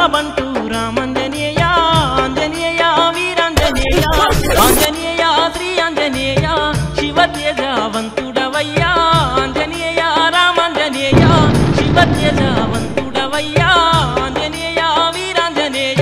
రామబంటూ రామంజనేయ ఆంజనేయ వీరాంజనేయ ఆంజనేయ శ్రీ ఆంజనేయ శివతేజవంతుడవయ్యా ఆంజనేయ రామాంజనేయ శివతేజవంతుడవయ్యా ఆంజనేయ వీరాంజనేయ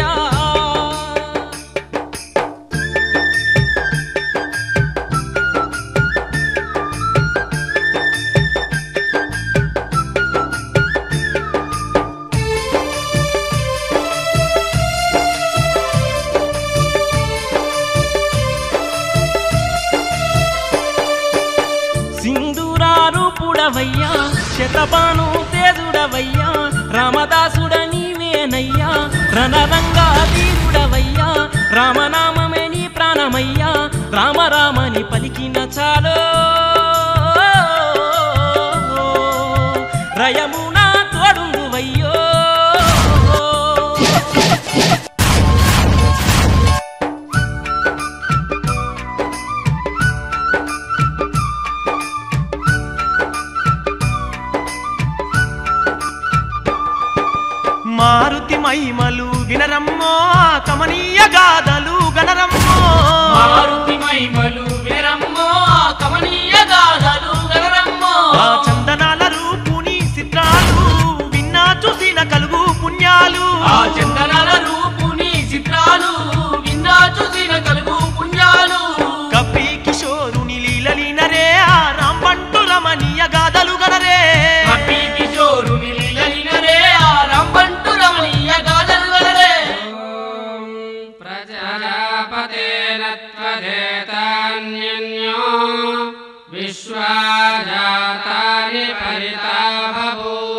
సింధూరారూపుడవయ్యా శతపాను తేజుడవయ్యా రామదాసుడ నీవేనయ్యా రణరంగా వీరుడవయ్యా రామనామమే నీ ప్రాణమయ్యా రామ రామని పలికిన చాలో రయమునా తోడుందువయ్యో మారుతి మహిమలు వినరమ్మో కమనీయ గాథలు గణరమ్మో మారుతి మహిమలు వినరమ్మో కమనీయ గాథలు వినరమ్మో ఆ చందనాల రూపుని చిత్రాలు విన్నా చూసిన కలుగు పుణ్యాలు ఆ చందనాల రూపుని చిత్రాలు విన్నా చూసిన కలుగు పుణ్యాలు కపి కిషోరుని లీలలీనరే ఆ రాంబంటు రమణీయ గాథలు గణరే కపి కిషోరుని లీలలినరే ఆ రంబంటు రమణీయ గాథలు వినరే ప్రజాపతేన త్వదేతాన్యన్యో విశ్వాజాతాని పరితా బభూవ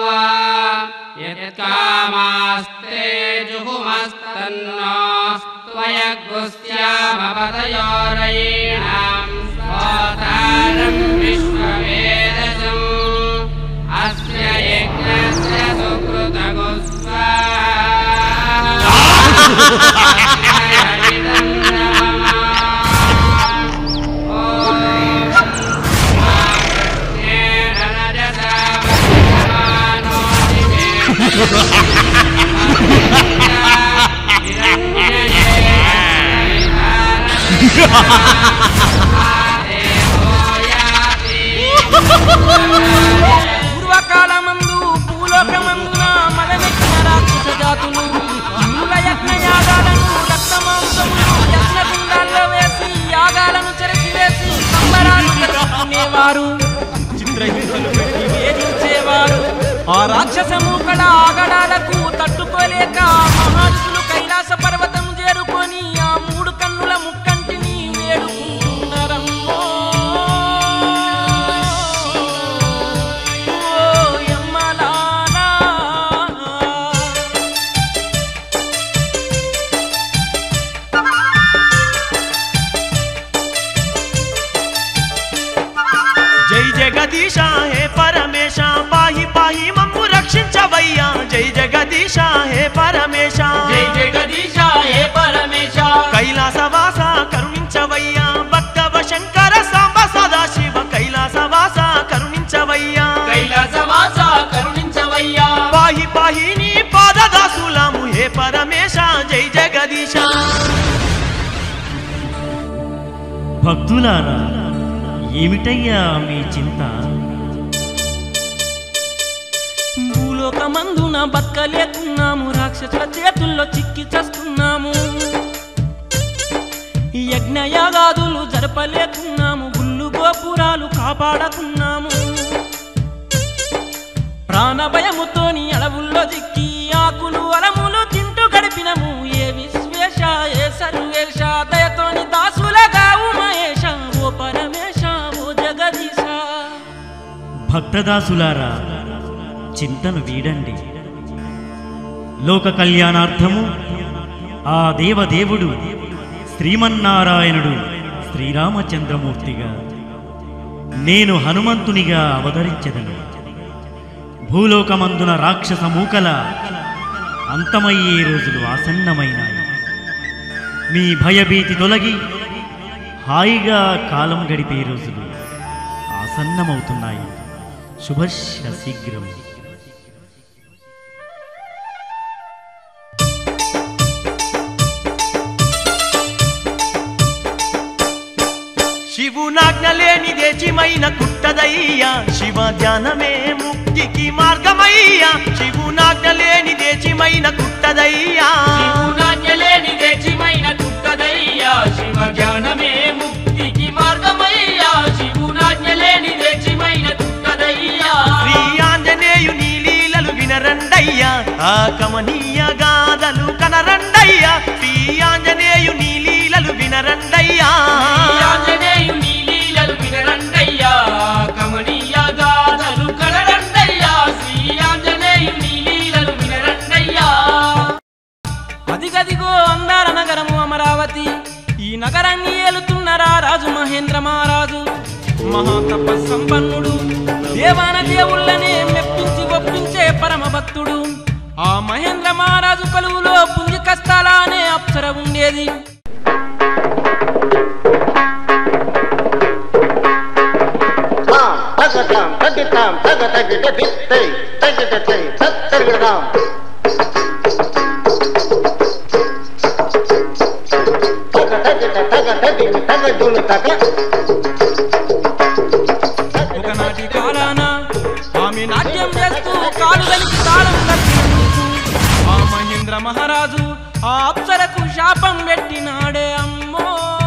యత్కామాస్తే జుహుమస్తన్నో త్వయగ్గుస్యామపదయోరయీణాం స్తోతారం విశ్వవేదసం అస్య యజ్ఞస్య పూర్వకాలమందు భూలోకమందున మదమెక్కిన రాక్షస జాతులు జీవుల యజ్ఞ యాగాలను రక్తమాంసములు యజ్ఞగుండాల్లో వేసి యాగాలను చెరచివేసి సంబరాలు జరుపుకునేవారు చిత్రహింసలు పెట్టి వేధించేవారు ఆ రాక్షస మూకల ఆగడాలకు తట్టుకోలేక మహర్షులు కైలాస పర్వతం చేరుకొని ఆ మూడు కన్నుల ముక్కంటిని వేడుకుంటున్నారమ్మో ఓ యమ్మలాలా. జై జగదీశ హే పరమేశ పాహి పాహి మమ్ము రక్షించవయ్యా జై జగదీశ హే పరమేశ జై జగదీశ హే పరమేశ కైలాసవాస కరుణించవయ్యా భక్తవ శంకర సాంబ సదాశివ కైలాసవాస కరుణించవయ్యా కైలాసవాస కరుణించవయ్యా పాహి పాహి నీ పాదదాసులము హే పరమేశ జై జగదీశ భక్తులారా ఏమిటయ్యా మీ చింత భూలోకమందున బతకలేకున్నాము రాక్షసుల చేతుల్లో చిక్కి చస్తున్నాము యజ్ఞయాగాదులు జరపలేకున్నాము గుళ్ళు గోపురాలు కాపాడకున్నాము ప్రాణభయముతోని అడవుల్లో దిక్కి ఆకులు అలములు తింటూ గడిపినము ఏ విశ్వేశ ఏ సర్వేశ దయతోని దాసులగా ఉమయేశ ఓ పరమేశ ఓ జగదీశ భక్తదాసులారా చింతను వీడండి లోక కళ్యాణార్థము ఆ దేవదేవుడు శ్రీమన్నారాయణుడు శ్రీరామచంద్రమూర్తిగా నేను హనుమంతునిగా అవతరించెదను భూలోకమందున రాక్షస మూకల అంతమయ్యే రోజులు ఆసన్నమైనాయి మీ భయభీతి తొలగి హాయిగా కాలం గడిపే రోజులు ఆసన్నమవుతున్నాయి శుభశ శీఘ్రం శివునాజ్ఞ లేనిదే చిమైన కుట్టదయ్యా శివ ధ్యానమే ముక్తికి మార్గమయ్యా శివునాజ్ఞ లేనిదే చిమైన కుట్టదయ్యా శివునాజ్ఞలేని దేచిమైన కుక్కదయ్యా శివ జ్ఞానమే ముక్తికి మార్గమయ్యా శివునాజ్ఞలేని దేచిమైన కుక్కదయ్యా శ్రీ ఆంజనేయుని లీలలు వినరండయ్యా ఆ కమనీయ గాథలు కనరండయ్యా శ్రీ ఆంజనేయుని లీలలు వినరండయ్యా ఆంజనేయుని లీలలు వినరండయ్యా కమనీయ గాథలు కనరండయ్యా శ్రీ ఆంజనేయుని లీలలు వినరండయ్యా అదిగదిగో అందాల నగరము అమరావతి ఈ నగరాన్ని ఏలుతున్నరా రాజు మహేంద్ర మహారాజు మహాతప సంపన్నుడు దేవాన దేవుళ్ళనే మెప్పించి ఒప్పించే పరమ భక్తుడు ఆ మహేంద్ర మహారాజు కొలువులో పుంజి కస్తాల అనే అప్సర ఉండేది తాం తగతాం తగ్గితాం తగ తగ్గిట దిత్తై తగ్గిట తై తత్ తగ్గిడదాం తగ తగ్గిట తగ తగ్గిని తగ జును తగ ఒకనాటి కాలాన ఆమె నాట్యం చేస్తూ కాలు కలిసి తాళం కట్టినందుకు ఆ మహేంద్ర మహారాజు ఆ అప్సరకు శాపం పెట్టినాడే అమ్మో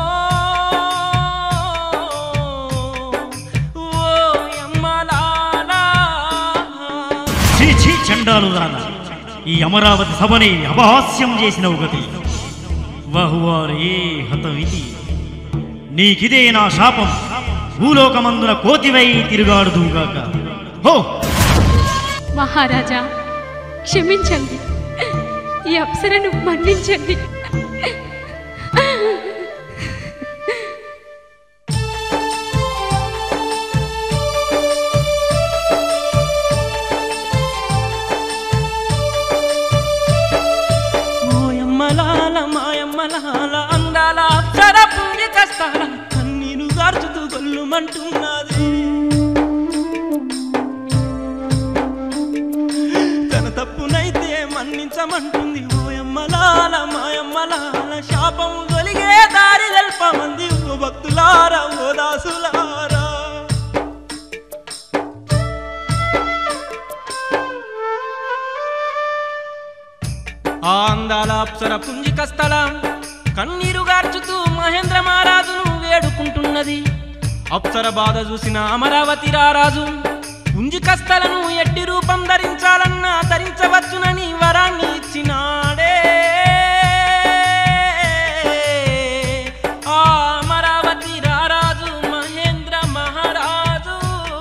ఓ యమ్మలాలా. ఛీ ఛీ చండాలు రానా ఈ అమరావతి సభని అపహాస్యం చేసిన ఒకటి వహువారే హతమితి నీకిదే నా శాపం భూలోకమందున కోతివై తిరుగాడుదుగాక హో మహారాజా క్షమించండి ఈ అప్సరను మన్నించండి ఓయమ్మలాల మాయమ్మలాల అందాల అప్సర పుణ్య కష్టాల కన్నీరు గార్చుతూ గొల్లుమంటున్నది తన తప్పునైతే మన్నించమంటుంది ఓయమ్మలాల మాయమ్మలాల శాపము తొలిగే దారి తెల్పమంది ఓ భక్తులారా ఓ దాసులారా ఆ అందాల అప్సర పుంజిక స్థలం కన్నీరు గార్చుతూ మహేంద్ర మహారాజును వేడుకుంటున్నది అప్సర బాధ చూసిన అమరావతి రారాజు పుంజిక స్థలను ఎట్టి రూపం ధరించాలన్నా ధరించవచ్చునని వరాన్ని ఇచ్చినాడే ఆ అమరావతి రారాజు మహేంద్ర మహారాజు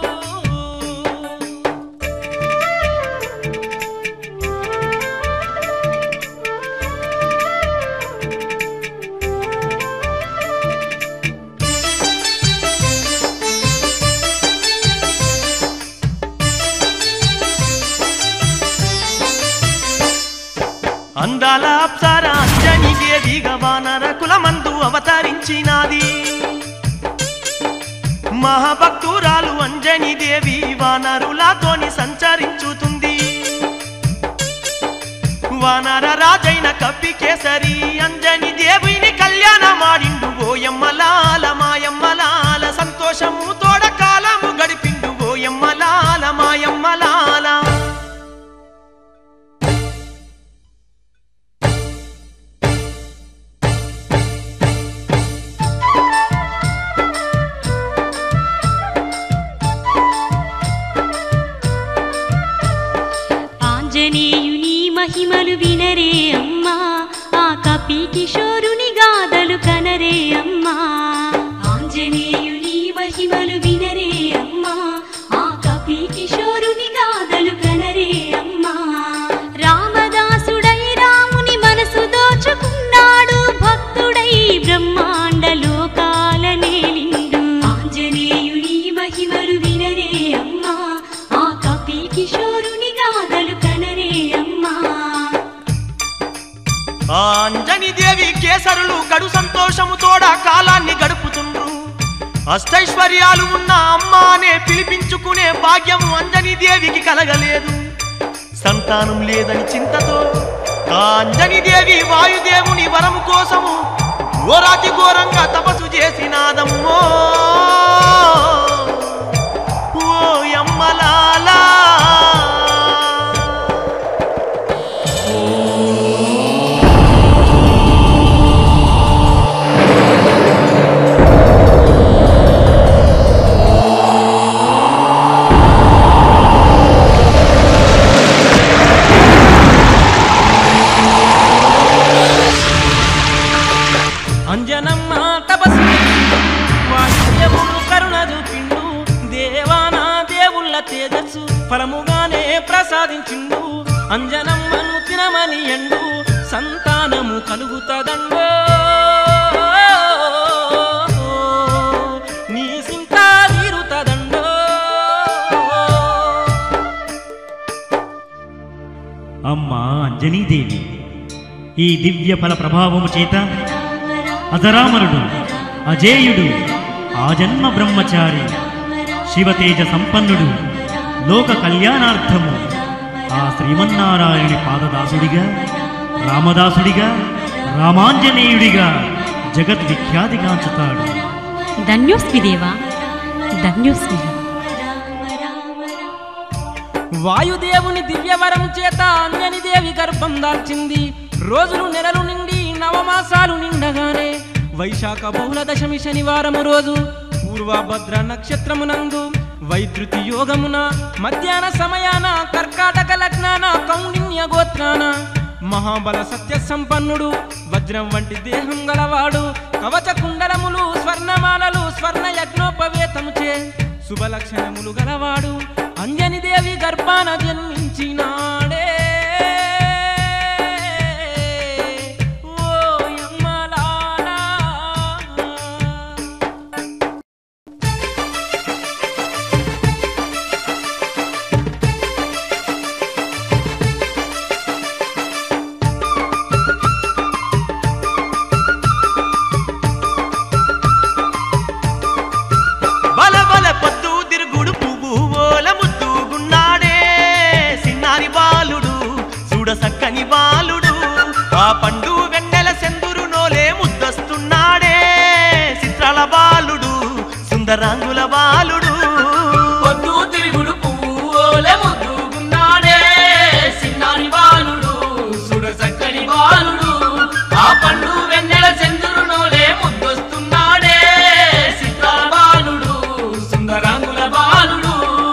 అందాల అప్సర అంజని దేవిగా వానర కులమందు అవతరించినాది మహాభక్తురాలు అంజని దేవి వానరులతోని సంచరించుతుంది వానర రాజైన కప్పి కేసరి అంజని దేవిని కళ్యాణమాడిండు ఓయమ్మలాల మాయమ్మలాల సంతోషము తోడ కాలము గడిపిండు ఓయమ్మలాల మాయమ్మలాల ఆంజనేయుని మహిమలు వినరే అమ్మా ఆ కపి కిషోరుని గాథలు కనరే అమ్మా ఆంజనేయుని మహిమలు వినరే అమ్మా ఆ కపి కిషోరుని గాథలు కనరే అమ్మా రామదాసుడై రాముని మనసు దోచుకున్నాడు భక్తుడై బ్రహ్మాండ లోకాల నేలిండు ఆంజనేయుని మహిమలు వినరే అమ్మా ఆ కపి కిషోరుని గాథలు కనరే అమ్మా ఆ అంజని దేవి కేసరులు కడు సంతోషము తోడ కాలాన్ని గడుపుతుండ్రు అష్టైశ్వర్యాలు ఉన్న అమ్మ అనే పిలిపించుకునే భాగ్యము అంజని దేవికి కలగలేదు సంతానం లేదని చింతతో ఆ అంజని దేవి వాయుదేవుని వరము కోసము ఘోరాతి ఘోరంగా తపస్సు చేసినాదమ్మో ఓ యమ్మలాలా అంజనమ్మ తపస్సు వాయుదేవుడు కరుణ చూపిండు దేవానా దేవుళ్ళ తేజస్సు ఫలముగానే ప్రసాదించిండు అంజనమ్మను తినమని ఎండు సంతానము కలుగుతదండో నీ సింతా తీరుతదండో అమ్మా అంజనీదేవి ఈ దివ్య ఫల ప్రభావము చేత అజరామరుడు అజేయుడు ఆజన్మ బ్రహ్మచారి శివతేజ సంపన్నుడు లోక కళ్యాణార్థము ఆ శ్రీమన్నారాయణుని పాదదాసుడిగా రామదాసుడిగా రామాంజనేయుడిగా జగద్విఖ్యాతిగాంచుతాడు ధన్యోస్మి దేవా ధన్యోస్మి వాయుదేవుని దివ్యవరం చేత అంజని దేవి గర్భం దాల్చింది రోజులు నెలలు నిండి నవమాసాలు నిండగానే వైశాఖ బహుళ దశమి శనివారము రోజు పూర్వభద్ర నక్షత్రమునందు వైద్యుతి యోగమున మధ్యాహ్న సమయాన కర్కాటక లగ్నాన కౌండిన్య గోత్రాన మహాబల సత్య సంపన్నుడు వజ్రం వంటి దేహం గలవాడు కవచ కుండలములు స్వర్ణమాలలు స్వర్ణ యజ్ఞోపవేతముచే శుభలక్షణములు గలవాడు అంజని దేవి గర్భాన జన్మించినాడే ఓ యమ్మలాలా. బల బల పొద్దు తిరుగుడు పువ్వు ఓల ముద్దుగున్నాడే సిన్నారి బాలుడు చూడ సక్కని బాలుడు ఆ పండు వెన్నెల సెందురు నోలే ముద్దస్తున్నాడే చిత్రాల బాలుడు సుందరాంగుల బాలుడు పొద్దు తిరుగుడు పువ్వులే ముద్దుగున్నాడే సిన్నారి బాలుడు సుడ చక్కని బాలుడు ఆ పండు వెన్నెల చంద్రునోలే ముద్దొస్తున్నాడే సిత్రాల బాలుడు సుందరాంగుల బాలుడు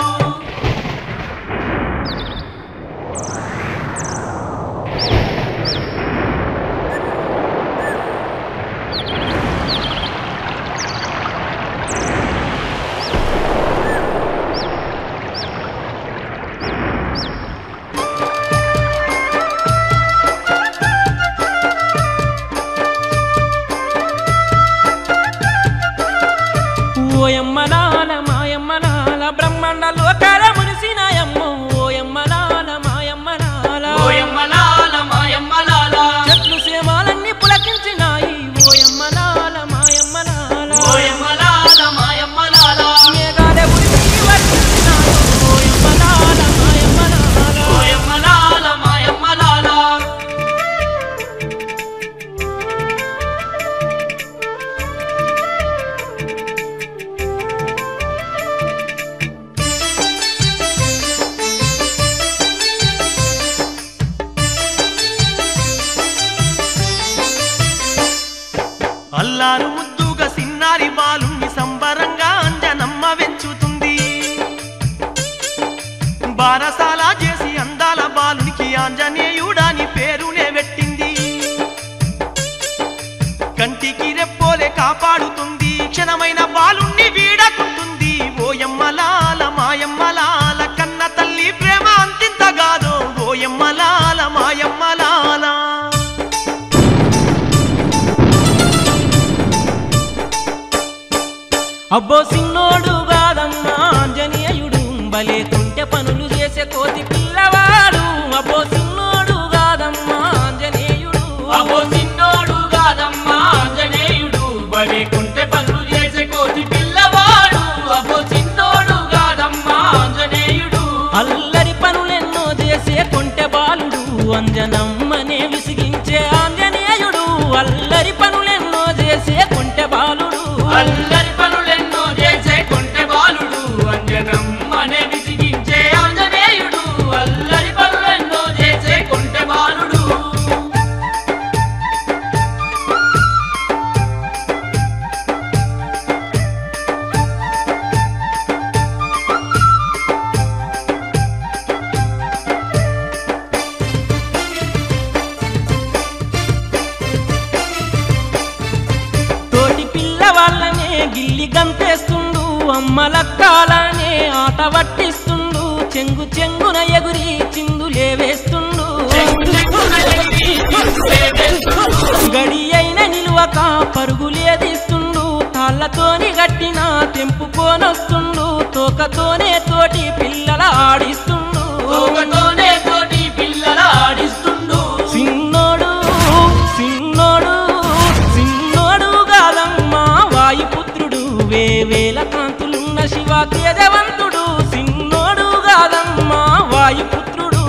ఓయమ్మలాల మాయమ్మలాల బ్రహ్మాండ లోకాల మురిసినాయమ్మ ఓయమ్మలాల మాయమ్మలాల ఓయమ్మలాల మాయమ్మలాల చెట్లు సేమాలన్నీ పులకించినాయి ఓయమ్మలాల మాయమ్మలాల ఓయమ్మలాల మాయమ్మలాల మేఘాలే ఉరిమి వర్షించినాయి ఓయమ్మలాల మాయమ్మలాల ఓయమ్మలాల మాయమ్మలాల అల్లారు ముద్దుగా సిన్నారి బాలుణ్ణి సంబరంగా అంజనమ్మ వెంచుతుంది బారసాల చేసి అందాల బాలునికి ఆంజనేయుడాని పేరునే పెట్టింది కంటికి రెప్పోలే కాపాడుతుంది క్షణమైన బాలుణ్ణి వీడకుంటుంది ఓయమ్మలాల మాయమ్మలాల కన్న తల్లి ప్రేమ అంతింతగాదో ఓయమ్మలాల మాయమ్మలాల అబ్బో సిన్నోడు కాదమ్మా ఆంజనేయుడు భలే తుంటె పనులు చేసే కోతి పిల్లవాడు అబ్బో సిన్నోడు కాదమ్మా ఆంజనేయుడు అబ్బో సిన్నోడు కాదమ్మా ఆంజనేయుడు బలి కుంటె పనులు చేసే కోతి పిల్లవాడు అబ్బో సిన్నోడు కాదమ్మా ఆంజనేయుడు అల్లరి పనులెన్నో చేసే కొంటె బాలుడు అంజనమ్మనే విసిగించే ఆంజనేయుడు అల్లరి పనులెన్నో చేసే గిల్లి గంతేస్తుండు అమ్మలక్కాలనే ఆట పట్టిస్తుండు చెంగు చెంగున ఎగురి చిందులే వేస్తుండు గడి అయిన నిలువక పరుగులేదిస్తుండు తాళ్ళతోని గట్టిన తెంపుకోనొస్తుండు తోకతోనే తోటి పిల్లల ఆడిస్తుండు తోకతోనే తోటి పిల్లల ఆడిస్తుండు సిన్నోడు సిన్నోడు సిన్నోడు గాదమ్మా వాయుపుత్రుడు వేవేల కాంతులున్న శివ తేజవంతుడు సిన్నోడు గాదమ్మా వాయుపుత్రుడు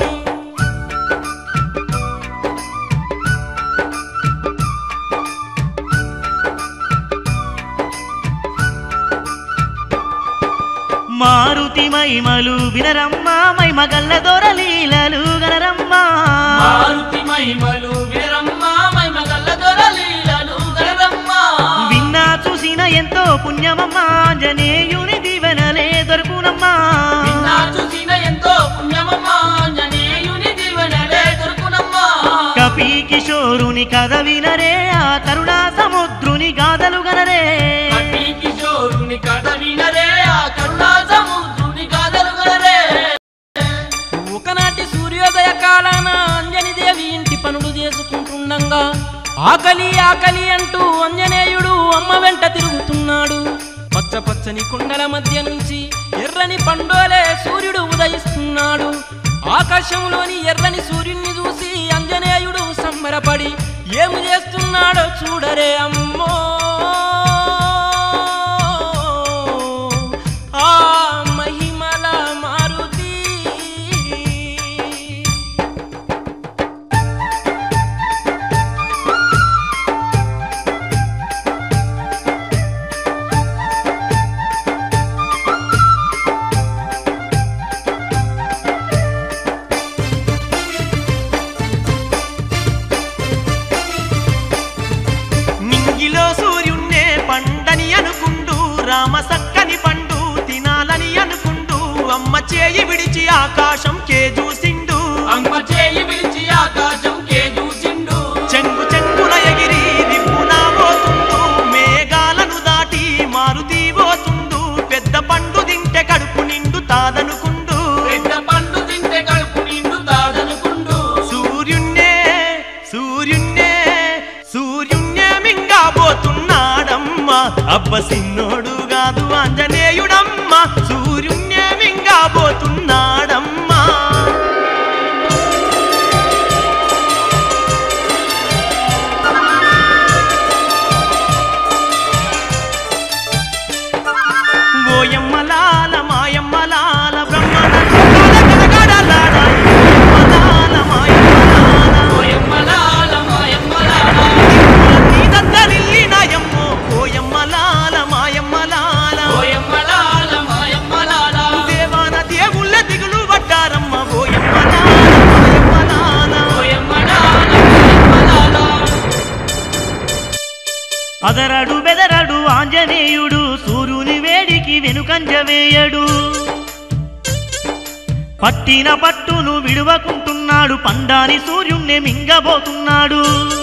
మారుతి మైమలు వినరమ్మ మైమగల్ల దొరలీలలు గనరమ్మ మారుతి మహిమలు వీరమ్మ మహిమగల్ల దొరలీలలు గరరమ్మ విన్నా చూసిన ఎంతో పుణ్యమమ్మ ఆంజనేయుని దీవెనలే దొరుకునమ్మా విన్నా చూసిన ఎంతో పుణ్యమమ్మ ఆంజనేయుని దీవెనలే దొరుకునమ్మా కపి కిషోరుని కథ వినరే ఆ తరుణ సముద్రుని గాథలు గనరే కపి కిషోరుని కథ వినరే ఆ కరుణా సముద్రుని గాథలు గనరే ఒకనాటి సూర్యోదయ కాలాన అంజనిదేవి ఇంటి పనులు చేసుకుంటుండగా ఆకలి ఆకలి అంటూ అంజనేయుడు అమ్మ వెంట తిరుగుతున్నాడు పచ్చ పచ్చని కొండల మధ్య నుంచి ఎర్రని పండోలే సూర్యుడు ఉదయిస్తున్నాడు ఆకాశంలోని ఎర్రని సూర్యుడిని చూసి అంజనేయుడు సంబరపడి ఏమి చేస్తున్నాడో చూడరే అమ్మో ఆ మహిమల మారుతి నింగిలో సూర్యున్నే పండని అనుకుంటూ రామ సక్కని పండు తినాలని అనుకుంటూ అమ్మ చేయి విడిచి ఆకాశం కే చూసిండు అమ్మ చేయి విడిచి ఆకాశం కే చూసిండు చెంగు చెంగున ఎగిరి దిప్పునా పోతుండు మేఘాలను దాటి మారుతి పోతుండు పెద్ద పండు తింటే కడుపు నిండు తాదనుకుండు పెద్ద పండు తింటే కడుపు నిండు తాదనుకుండు సూర్యున్నే సూర్యున్నే సూర్యున్నే మింగాబోతున్నాడమ్మా అబ్బ సిన్నోడు కాదు ఆంజనేయుడమ్మ సూర్యున్నే మింగాబోతున్నాడమ్మా ఓయమ్మలాల మాయమ్మలాల బ్రహ్మణ గడగడలాడ ఓయమ్మలాల మాయమ్మలాల ఓయమ్మలాల మాయమ్మలాల నీదద్దరిల్లినాయమ్మో ఓయమ్మలాల మాయమ్మలాల ఓయమ్మలాల మాయమ్మలాల దేవాన దేవుళ్ళ దిగులు పడ్డారమ్మ ఓయమ్మలాల మాయమ్మలాల ఓయమ్మలాల మాయమ్మలాల అదరడు బెదరడు ఆంజనేయుడు సూర్యుని వేడికి వెనుకంజ వేయడు పట్టిన పట్టును విడువకుంటున్నాడు పండాని సూర్యుణ్ణి మింగబోతున్నాడు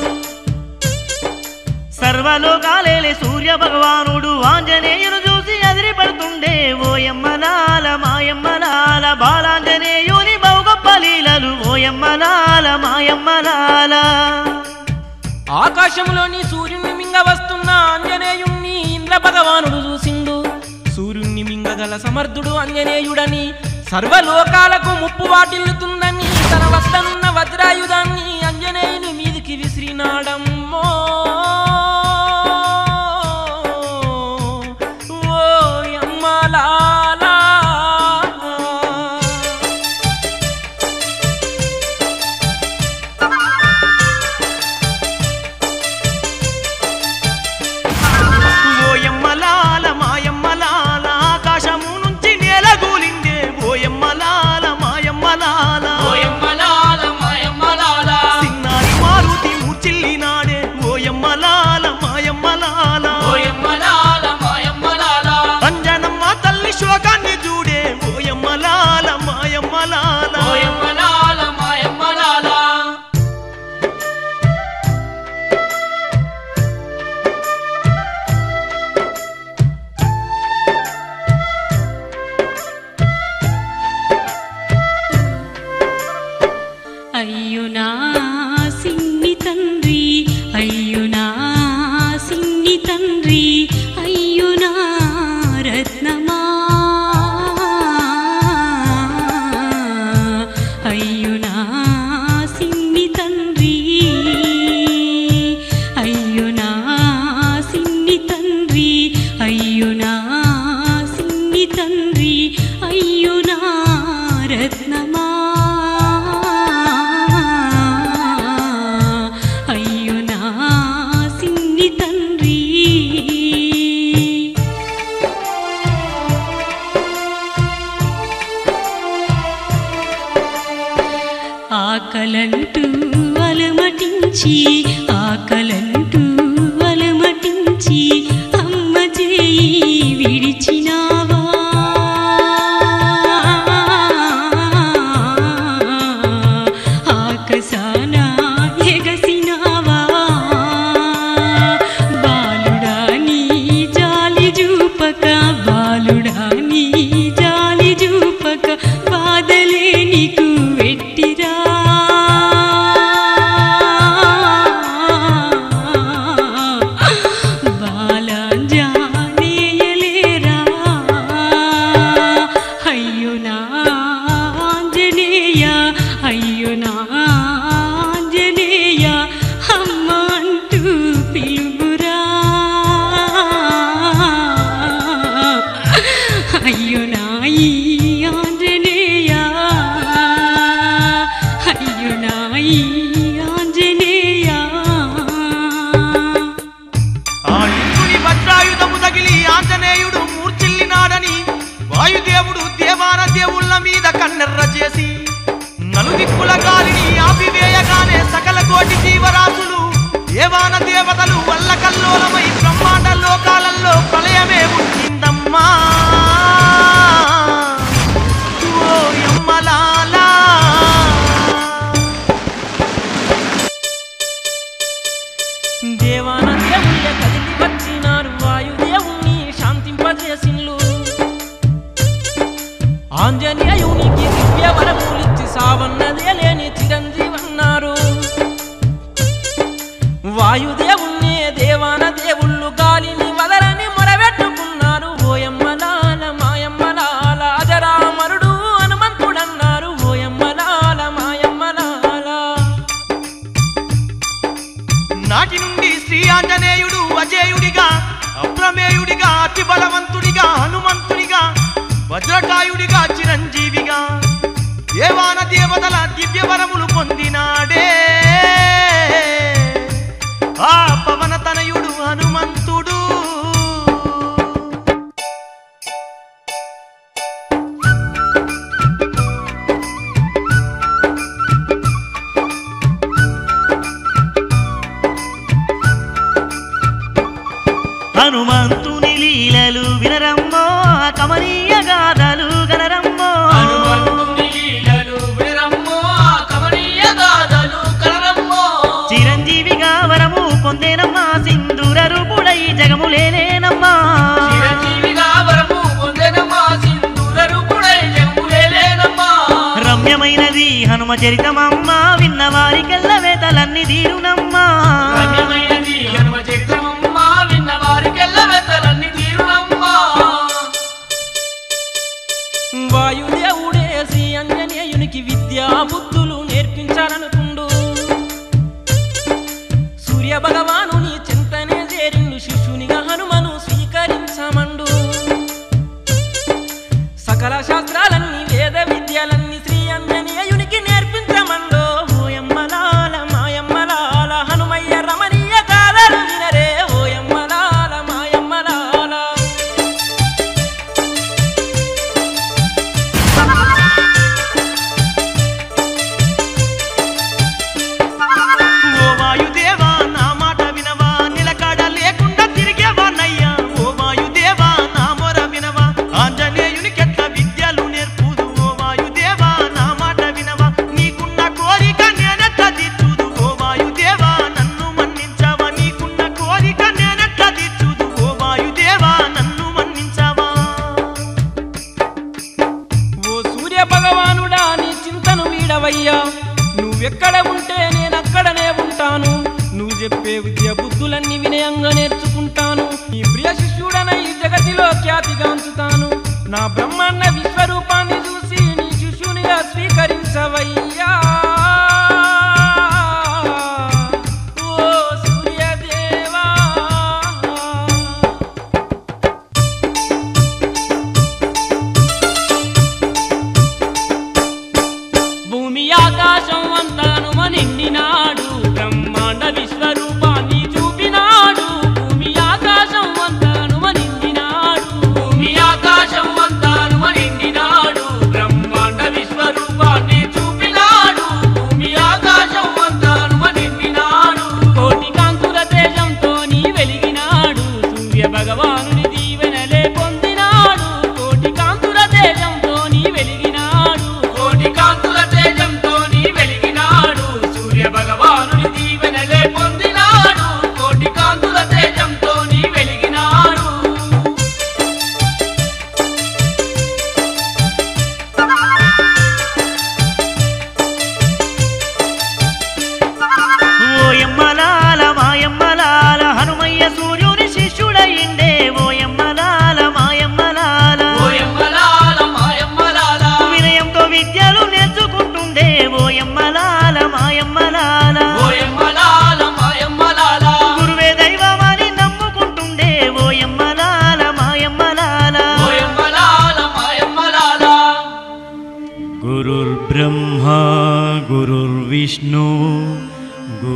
సర్వలోకాలేలే సూర్య భగవానుడు ఆంజనేయును చూసి అదిరిపడుతుండే ఓయమ్మలాల మాయమ్మలాల బాలాంజనేయుని బహుగొప్ప లీలలు ఓయమ్మలాల మాయమ్మలాల ఆకాశంలోని సూర్యుని మింగ వస్తున్న ఆంజనేయుణ్ణి ఇంద్ర భగవానుడు చూసిండు సూర్యుణ్ణి మింగగల సమర్థుడు ఆంజనేయుడని సర్వలోకాలకు ముప్పు వాటిల్లుతుందని తన వద్దనున్న వజ్రాయుధాన్ని ఆంజనేయుని మీదికి విసిరినాడమ్మో ఓ యమ్మలాలా. ఓయమ్మలాల మాయమ్మలాల ఆకాశము నుంచి నేలగూలిందే ఓయమ్మలాల మాయమ్మలాల ఓయమ్మలాల మాయమ్మలాల సిన్నారి మారుతి మూర్చిల్లినాడే విడిచి ఆకలంటూ అలమటించి అమ్మ చేయి విడిచినావా ఆకసాన ఎగసినావా బాలుడా నీ జాలి జూపక బాలుడా నీ జాలి జూపక బాధలే నీకు వెట్టిరా బాలాంజనేయలేరా అయ్యో నా ఆంజనేయ అయ్యో నా ఆంజనేయ అమ్మ అంటూ పిలుగురా అయ్యో నా ఈ ఆంజనేయ అయ్యో నా ఈ ఆంజనేయ ఆ ఇంద్రుని వజ్రాయుధము తగిలి ఆంజనేయుడు మూర్చిల్లినాడని వాయుదేవుడు దేవాన దేవుళ్ళ మీద కన్నెర్ర చేసి నలుదిక్కుల గాలిని ఆపివేయగానే సకల కోటి జీవరాశులు దేవాన దేవతలు వల్ల కల్లోలమై బ్రహ్మాండ లోకాలలో ప్రళయమే ఉంచిందమ్మా ఓ యమ్మలాలా దేవాన దేవుళ్ళ కదిలి వచ్చినారు వాయుదేవుని శాంతింపజేసిన్లు ఆంజనేయునికి దివ్య వరములిచ్చి సావన్నదే లేని చిరంజీవన్నారు వాయుదేవుణ్ణే దేవాన దేవుళ్ళు గాలిని వదలని మొరబెట్టుకున్నారు ఓయమ్మలాల మాయమ్మలాల అజరామరుడు హనుమంతుడన్నారు ఓయమ్మలాల మాయమ్మలాల నాటి నుండి శ్రీ ఆంజనేయుడు అజేయుడిగా అప్రమేయుడిగా అతి బలవంతుడిగా హనుమంతుడిగా వజ్రకాయుడిగా చిరంజీవిగా దేవాన దేవతల దివ్యవరములు పొందినాడే ఆ పవన తనయుడు హనుమంతుడు హనుమంతుని లీలలు వినరమ్మో కమనీయ గాథలు గనరమ్మో హనుమంతుని లీలలు వినరమ్మో, కమనీయ గాథలు కనరమ్మో. చిరంజీవిగా వరము పొందేనమ్మా సింధూర రూపుడై జగములేనేనమ్మా చిరంజీవిగా వరము పొందెనమ్మా, సింధూర రూపుడై జగములేలేనమ్మా. రమ్యమైనది హనుమ చరితమమ్మా విన్న వారికెల్ల వేతలన్నీ తీరునమ్మా రమ్యమైనది హనుమ చరిత్రమమ్మా, విన్న వారికెల్ల వెతలన్నీ తీరునమ్మా. వాయుదేవుడే శ్రీ అంజనేయునికి విద్యా బుద్ధులు నేర్పించాలనుకుండు సూర్య భగవానుని చింతనే చేరిండు శిష్యునిగా హనుమను స్వీకరించమండు సకల శాస్త్రాలన్నీ వేద విద్యలన్నీ శ్రీ అంజనేయునికి నేర్పించమండు ఓయమ్మలాల మాయమ్మలాల హనుమయ్య రమణీయ కాలలు వినరే ఓయమ్మలాల మాయమ్మలాల ఓ వాయుదేవా నా మాట వినవా నిలకడ లేకుండా తిరిగేవానయ్యా ఓ వాయుదేవా నా మొర వినవా ఆంజనేయునికెట్ల విద్యలు నేర్పుదు ఓ వాయుదేవా నా మాట వినవా నీకున్న కోరిక నేనెట్ల తీర్చుదు ఓ వాయుదేవా నన్ను మన్నించవా నీకున్న కోరిక నేనెట్ల తీర్చుదు ఓ వాయుదేవా నన్ను మన్నించవా ఓ సూర్య భగవానుడా నీ చింతను వీడవయ్యా నువ్వెక్కడ ఉంటే నేనక్కడనే ఉంటాను నువ్వు చెప్పే విద్య బుద్ధులన్నీ వినయంగా నేర్చుకుంటాను నీ ప్రియ శిష్యుడనై జగతిలో ఖ్యాతిగాంచుతాను నా బ్రహ్మాండ విశ్వరూపాన్ని చూసి నీ శిష్యునిగా స్వీకరించవయ్యా ఓ సూర్యదేవా భూమి ఆకాశం అంతాను నిండినాడు బ్రహ్మాండ విశ్వరూపాన్ని చూపినాడు భూమి ఆకాశం అంతాను నిండినాడు భూమి ఆకాశం అంతా హనుమ నిండినాడు.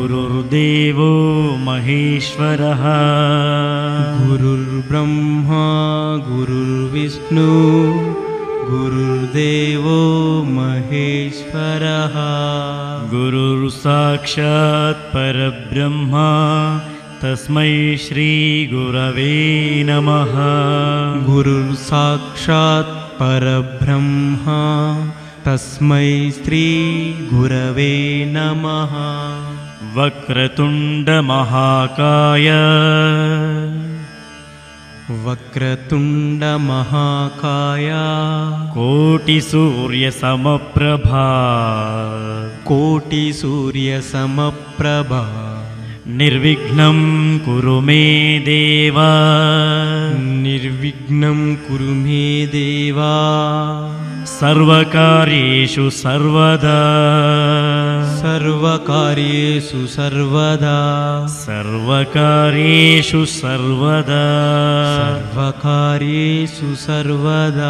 गुरुर्देवो महेश्वरः गुरुर्ब्रह्मा गुरुर्विष्णु गुरुर्देवो महेश्वरः गुरुर्साक्षात् परब्रह्मा तस्मै श्रीगुरवे नमः गुरुर्साक्षात् परब्रह्मा तस्मै श्रीगुरवे नमः वक्रतुण्डमहाकाय वक्रतुण्डमहाकाय कोटिसूर्यसमप्रभा कोटिसूर्यसमप्रभा निर्विघ्नं कुरु मे देव निर्विघ्नं कुरु मे देवा सर्वकार्येषु सर्वदा सर्वकार्येषु सर्वदा सर्वकार्येषु सर्वदा सर्वकार्येषु सर्वदा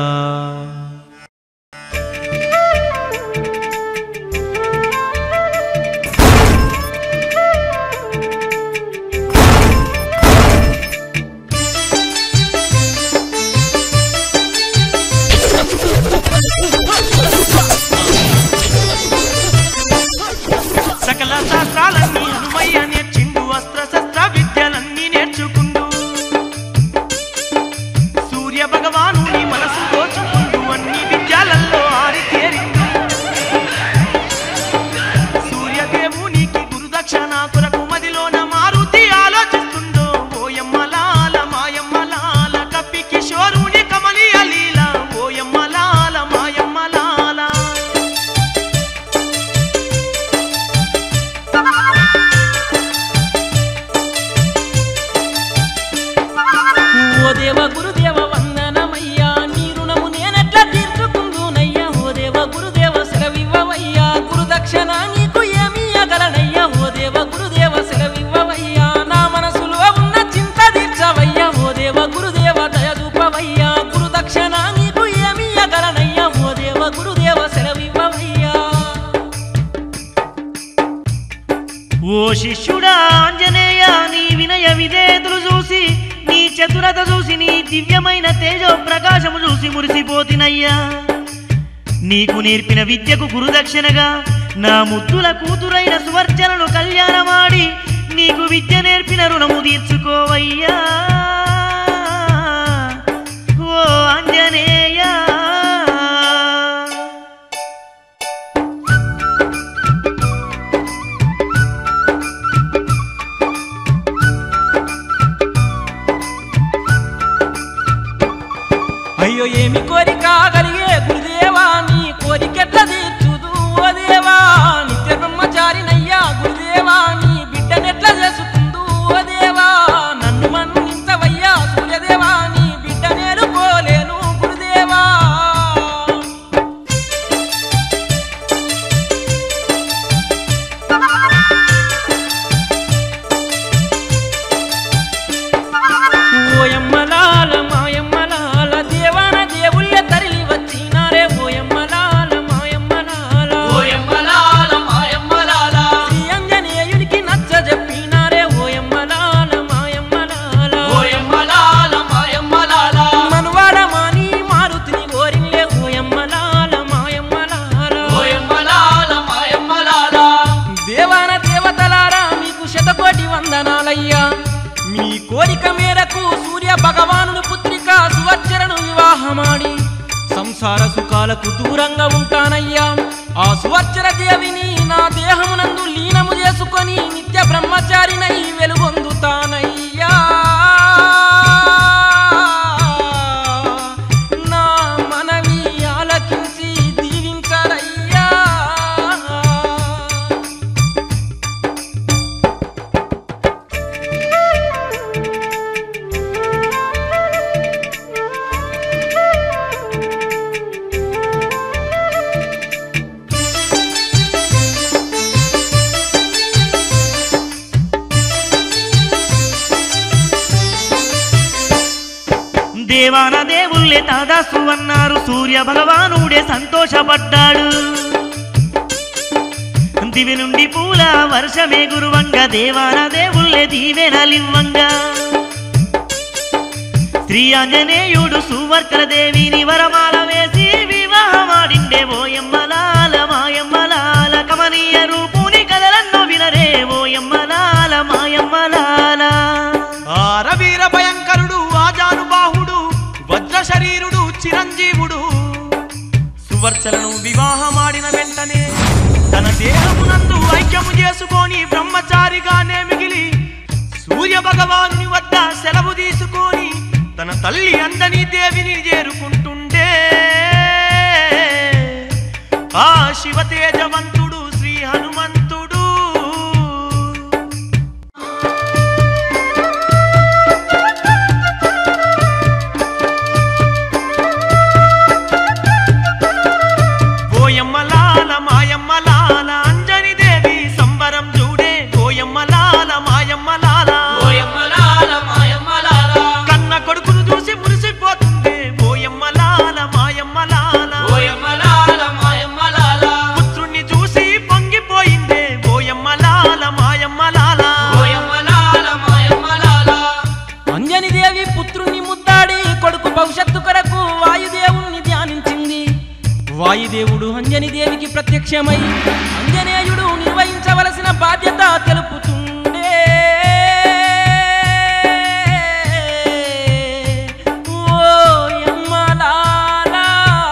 సకల శాస్త్రాలన్నీ హనుమయ్య నేర్చిండు అస్త్ర శస్త్ర విద్యలన్నీ నేర్చుకుండు సూర్య భగవాను నీ మనసు దోచుకుండు అన్ని విద్యలల్లో ఆరితేరిండు సూర్యదేవునికి గురుదక్షిణ కొరకు మదిలోన మారుతి ఆలోచిస్తుందో ఓయమ్మలాల మాయమ్మలాల కప్పి కిషోరుని కమలి అలీల ఓయమ్మలాల మాయమ్మలాల ఓ దేవ గురుదేవ వందనమయ్యా నీ రుణము నేనెట్లా తీర్చుకుందునయ్యా ఓ దేవ గురుదేవ సెలవివ్వవయ్యా గురుదక్షిణ నీకు ఏమి అగలనయ్యా ఓ దేవ గురుదేవ సెలవివ్వవయ్యా నా మనసులో ఉన్న చింత తీర్చవయ్యా ఓ దేవ గురుదేవ దయదూపవయ్యా గురుదక్షిణ నీకు ఏమి అగలనయ్యా ఓ దేవ గురుదేవ సెలవివ్వవయ్యా ఓ శిష్యుడా ఆంజనేయ నీ వినయ విధేయతలు చూసి నీ చతురత చూసి నీ దివ్యమైన తేజో ప్రకాశము చూసి మురిసిపోతినయ్యా నీకు నేర్పిన విద్యకు గురుదక్షిణగా నా ముద్దుల కూతురైన సువర్చనను కళ్యాణమాడి నీకు విద్య నేర్పిన రుణము తీర్చుకోవయ్యా ఓ ఆంజనేయ అయ్యో ఏమి కోరిక కలిగే గురుదేవా నీ కోరికెట్ల తీర్చుదు ఓ దేవా నిత్య బ్రహ్మచారినయ్యా గురుదేవా నీ బిడ్డనెట్ల చేసుకుందు ఓ దేవా నన్ను మన్నించవయ్యా సూర్యదేవా నీ బిడ్డ నేరుకోలేను గురుదేవా ఓయమ్మలాల మాయమ్మలాల దేవాన దేవుళ్ళ తరలి వచ్చినారే ఓయమ్మలాల మాయమ్మలాల ఓయమ్మలాల మాయమ్మలాల శ్రీ అంజనేయునికి నచ్చ చెప్పినారే ఓయమ్మలాల మాయమ్మలాల ఓయమ్మలాల మాయమ్మలాల మనువాడ మాని మారుతిని గోరిల్లే ఓయమ్మలాల మాయమ్మలాల ఓయమ్మలాల మాయమ్మలాల దేవాన దేవతలారా మీకు శతకోటి వందనాలయ్యా మీ కోరిక మేరకు సూర్య భగవానుని పుత్రిక సువర్చరను వివాహమాడి సంసార సుఖాలకు దూరంగా ఉంటానయ్యా ఆ సువర్చర దేవిని నా దేహమునందు లీనము చేసుకొని నిత్య బ్రహ్మచారినై వెలుగొందుతానయ్యా నా మనవి ఆలకించి దీవించరయ్యా దేవాన దేవుళ్ళే తాదాసు అన్నారు సూర్య భగవానుడే సంతోషపడ్డాడు దివి నుండి పూల వర్షమే గురువంగ దేవాన దేవుళ్ళే దీవెనలివ్వంగా శ్రీ ఆంజనేయుడు సువర్కల దేవిని వరమాల వేసి వివాహమాడిండే ఓయమ్మలాల మాయమ్మలాల కమనీయ రూపుని కదలన్నో వినరే ఓయమ్మలాల మాయమ్మలాల ఆరవీర భయంకరుడు ఆజానుబాహుడు వజ్ర శరీరుడు చిరంజీవుడు సువర్చలను వివాహమాడిన వెంటనే తన దేహమునందు ఐక్యము చేసుకొని బ్రహ్మచారిగానే మిగిలి సూర్య భగవానుని వద్ద సెలవు తీసుకొని తన తల్లి అందని దేవిని చేరుకుంటుండే ఆ శివ తేజవంతుడు శ్రీ హనుమంతుడు ఓయమ్మలాల మాయమ్మలాల అంజని దేవి సంబరం చూడే ఓయమ్మలాల మాయమ్మలాల ఓయమ్మలాల మాయమ్మలాల కన్న కొడుకును చూసి మురిసిపోతుండే ఓయమ్మలాల మాయమ్మలాల ఓయమ్మలాల మాయమ్మలాల పుత్రుణ్ణి చూసి పొంగిపోయిందే ఓయమ్మలాల మాయమ్మలాల ఓయమ్మలాల మాయమ్మలాల అంజని దేవి పుత్రుణ్ణి ముద్దాడి కొడుకు భవిష్యత్తు కొరకు వాయుదేవుణ్ణి ధ్యానించింది వాయుదేవుడు అంజని దేవికి ప్రత్యక్షమై అంజనేయుడు నిర్వహించవలసిన బాధ్యత తెలుపుతుండే ఓ యమ్మలాలా.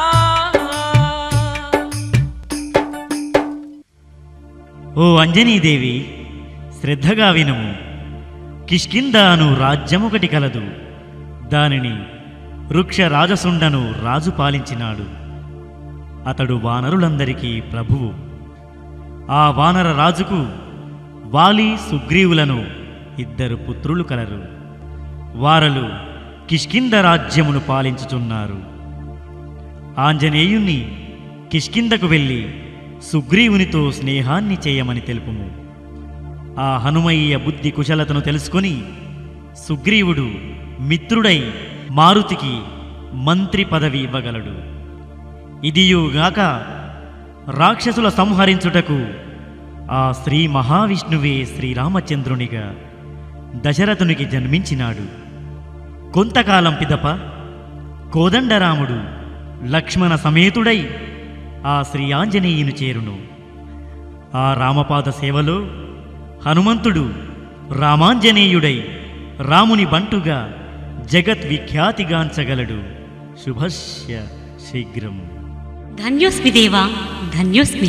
ఓ అంజనీదేవి శ్రద్ధగా వినుము కిష్కింద అను రాజ్యమొకటి కలదు దానిని వృక్ష రాజసుండను రాజు పాలించినాడు అతడు వానరులందరికీ ప్రభువు ఆ వానర రాజుకు వాలి సుగ్రీవులను ఇద్దరు పుత్రులు కలరు వారలు కిష్కింద రాజ్యమును పాలించుచున్నారు ఆంజనేయుణ్ణి కిష్కిందకు వెళ్ళి సుగ్రీవునితో స్నేహాన్ని చేయమని తెలుపుము ఆ హనుమయ్య బుద్ధి కుశలతను తెలుసుకొని సుగ్రీవుడు మిత్రుడై మారుతికి మంత్రి పదవి ఇవ్వగలడు ఇదియుగాక రాక్షసుల సంహరించుటకు ఆ శ్రీ మహావిష్ణువే శ్రీరామచంద్రునిగా దశరథునికి జన్మించినాడు కొంతకాలం పిదప కోదండరాముడు లక్ష్మణ సమేతుడై ఆ శ్రీ ఆంజనేయుని చేరును ఆ రామపాద సేవలో హనుమంతుడు రామాంజనేయుడై రాముని బంటుగా జగద్విఖ్యాతిగాంచగలడు శుభస్య శీఘ్రం ధన్యోస్మి దేవా ధన్యోస్మి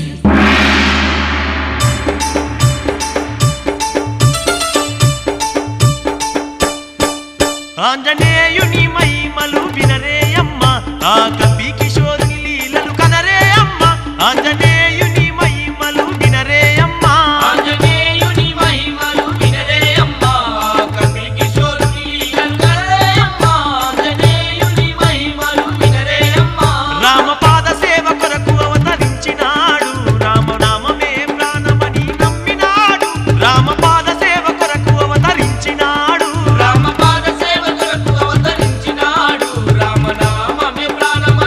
ఆంజనేయుని మహిమలు వినరే అమ్మ ఆ కవి కిషోరుని లీలలు కనరే అమ్మ ఆంజనేయుని మహిమలు వినరే అమ్మ ఆంజనేయుని మహిమలు వినరే అమ్మా కపి కిషోరుని లీలలరే అమ్మా ఆంజనేయుని మహిమలు వినరే అమ్మా రామపాద సేవ కొరకు అవతరించినాడు రామనామమే ప్రాణమని నమ్మినాడు రామపాద సేవ కొరకు అవతరించినాడు రామపాద సేవ కొరకు అవతరించినాడు రామనామమే ప్రాణమని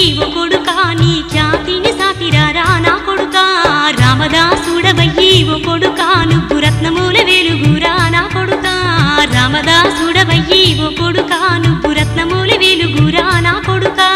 ఓ కొడుకా నీ ఖ్యాతిని సాటిరారా నా కొడుకా రామదాసుడవయ్యి ఓ కొడుకా నువ్వు రత్నమూల వెలుగురా నా కొడుకా రామదాసుడవయ్యి ఓ కొడుకా నువ్వు రత్నమూల వెలుగురా నా కొడుకా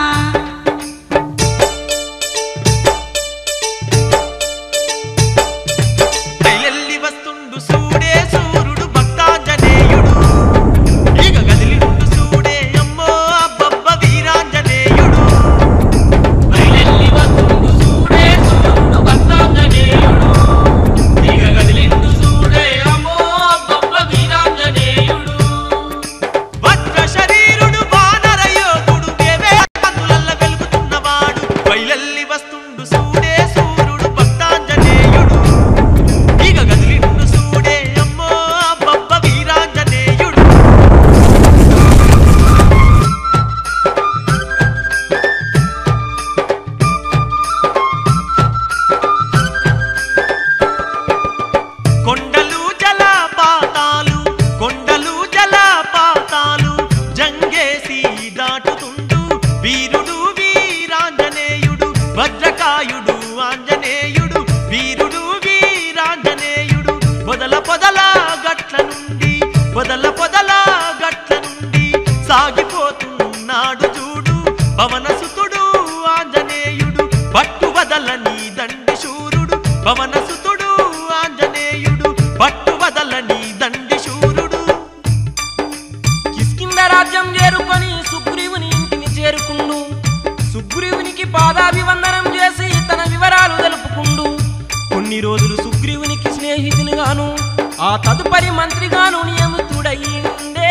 రైలెల్లి వస్తుండు సూడే సూర్యుడు భక్తాంజనేయుడు ఈగ గదిలిండు సూడే అమ్మో అబ్బబ్బ వీరాంజనేయుడు బయలెల్లి వస్తుండు సూడే సూర్యుడు భక్తాంజనేయుడు. దిగ కదిలిండు సూడే అమ్మో గొప్ప వీరాంజనేయుడు. వజ్ర శరీరుడు వానర యోధుడు దేవే కన్నులల్ల వెలుగుతున్నవాడు రైలెల్లి వస్తుండు సూడే సూర్యుడు భక్తాంజనేయుడు ఈగ గదిలిండు సూడే అమ్మో అబ్బబ్బ వీరాంజనేయుడు కొండలు జలపాతాలు కొండలు జలపాతాలు జంగేసి దాటుతుండు వీరుడు వీరాంజనేయుడు భద్రకాయుడు ఆంజనేయుడు వీరుడు వీరాంజనేయుడు పొదల పొదల గట్ల నుండి పొదల పొదల గట్ల నుండి సాగిపోతున్నాడు చూడు పవనసుతుడు ఆంజనేయుడు పట్టు వదలని దండి శూరుడు పవనసుతుడు ఆంజనేయుడు పట్టు వదలని దండి శూరుడు కిష్కింద రాజ్యం చేరుకొని సుగ్రీవుని ఇంటిని చేరుకుండు సుగ్రీవునికి పాదాభివందనం చేసి తన వివరాలు తెలుపుకుండు కొన్ని రోజులు సుగ్రీవునికి స్నేహితునిగాను ఆ తదుపరి మంత్రిగాను నియమితుడయ్యిండే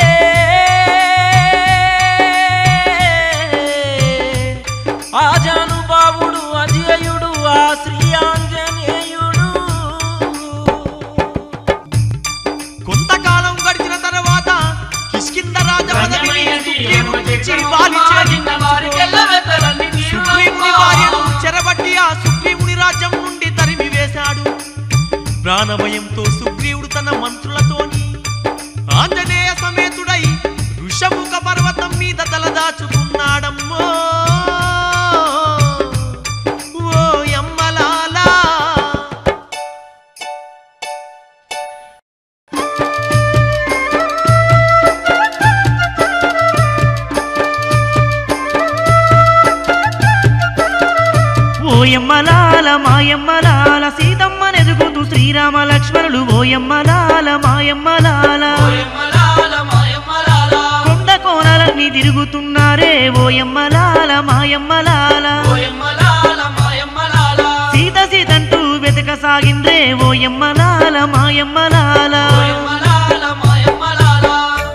ఆ జానుబావుడు అజేయుడు ఆ శ్రీ ఆంజనేయుడు కొంతకాలం గడిచిన తర్వాత కిష్కింద రాజవదని రజమయ్యది సుగ్రీవునిచ్చి ఎడమ వాలి చిన్న వారికెల్ల వెతలని సుగ్రీవుని భార్యను చెరబట్టి ఆ సుగ్రీవుని రాజ్యం నుండి తరిమి వేశాడు ప్రాణభయంతో సుగ్రీవుడు తన మంత్రులతోని ఆంజనేయ సమేతుడై ఋషముఖ పర్వతం మీద తలదాచుకున్నాడమ్మో ఓ యమ్మలాలా ఓయమ్మలాల మాయమ్మలాల సీతమ్మ నెదుగుతూ శ్రీరామ లక్ష్మణులు ఓయమ్మలాల మాయమ్మలాల ఓయమ్మలాల మాయమ్మలాల కొండ కోనలన్నీ తిరుగుతున్నారే ఓయమ్మలాల మాయమ్మలాల ఓయమ్మలాల మాయమ్మలాల సీత సీతంటూ వెతకసాగిండ్రే ఓయమ్మలాల మాయమ్మలాల ఓయమ్మలాల మాయమ్మలాల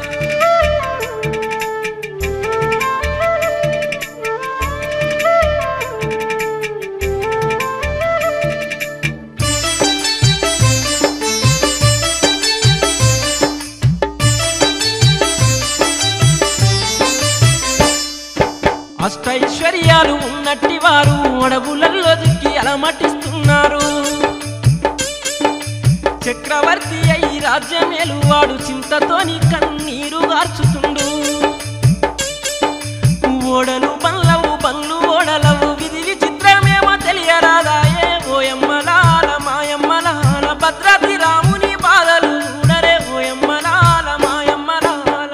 అష్టైశ్వర్యాలు ఉన్నట్టి వారు అడవులలో దిక్కి అలమటిస్తున్నారు చక్రవర్తి అయి రాజ్యమేలు వాడు చింతతోని కన్నీరు గార్చుతుండు ఓడలు బండ్లవు బండ్లు ఓడలవు విధి విచిత్రమేమో తెలియరాదాయే ఓయమ్మలాల మాయమ్మలాల భద్రాద్రి రాముని బాధలు చూడరే ఓయమ్మలాల మాయమ్మలాల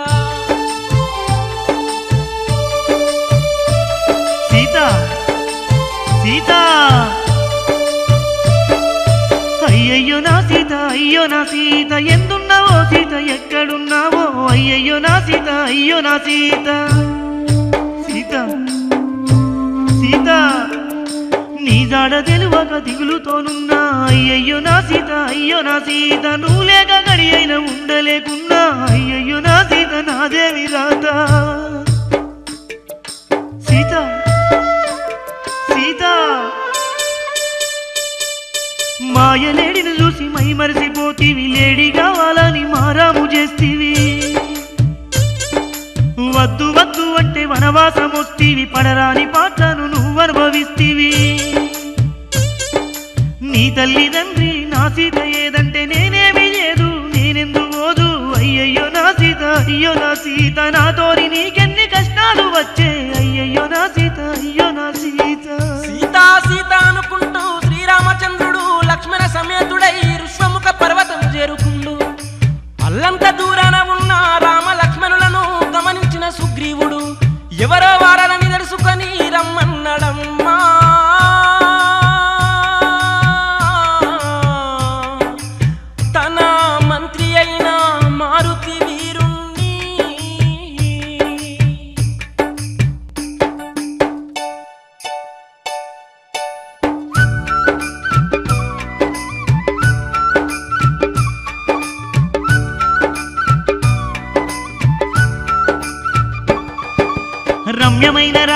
సీత సీత అయ్యయ్యో నా సీత అయ్యో నా సీత ఎందున్నావో సీత ఎక్కడున్నావో అయ్యయ్యో నా సీత అయ్యో నా సీత సీత సీత నీ జాడ తెలువక దిగులుతోనున్నా అయ్యయ్యో నా సీత అయ్యో నా సీత నువ్వు లేక గడి అయినా ఉండలేకున్నా అయ్యయ్యో నా సీత నాదేవి రాత సీత సీత మాయలేడిని చూసి మై మరిసిపోతీవి లేడి కావాలని మారాము చేస్తీవి వద్దు వద్దు అంటే వనవాసం వస్తీవి పడరాని పాటను నువ్వు అనుభవిస్తీవి నీ తల్లిదండ్రి నా సీత ఏదంటే నేనేమి లేదు నేనెందు పోదు అయ్యయ్యో నా సీత అయ్యో నా సీత నాతోని నీకెన్ని కష్టాలు వచ్చే అయ్యయ్యో నా సీత అయ్యో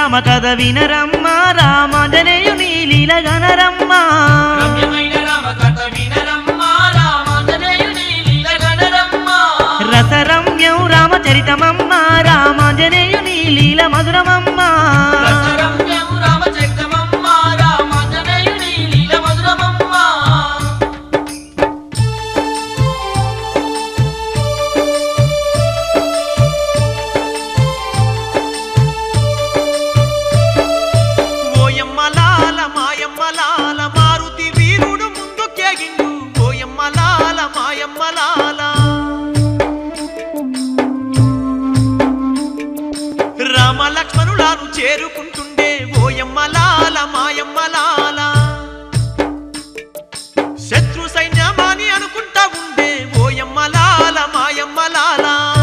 రామ కథ వినరమ్మ రామాంజనేయుని లీల గనరమ్మ రమ్యమైన రామ కథ వినరమ్మ రామాంజనేయుని లీల గణరమ్మ రసరమ్యం రామచరితమమ్మ రామాంజనేయుని లీల మధురమమ్మ రసరమ్యం రామచరితమమ్మ రామాంజనేయుని లీల మధురమమ్మ ఓయమ్మ లాల మాయమ్మ లాల మారుతి వీరుడు ముందుకేగిండు ఓయమ్మ లాల మాయమ్మ లాల రామ లక్ష్మణులాను చేరుకుంటుండే ఓయమ్మ లాల మాయమ్మ లాల శత్రు సైన్యమాని అనుకుంటా ఉండే ఓయమ్మ లాల మాయమ్మ లాల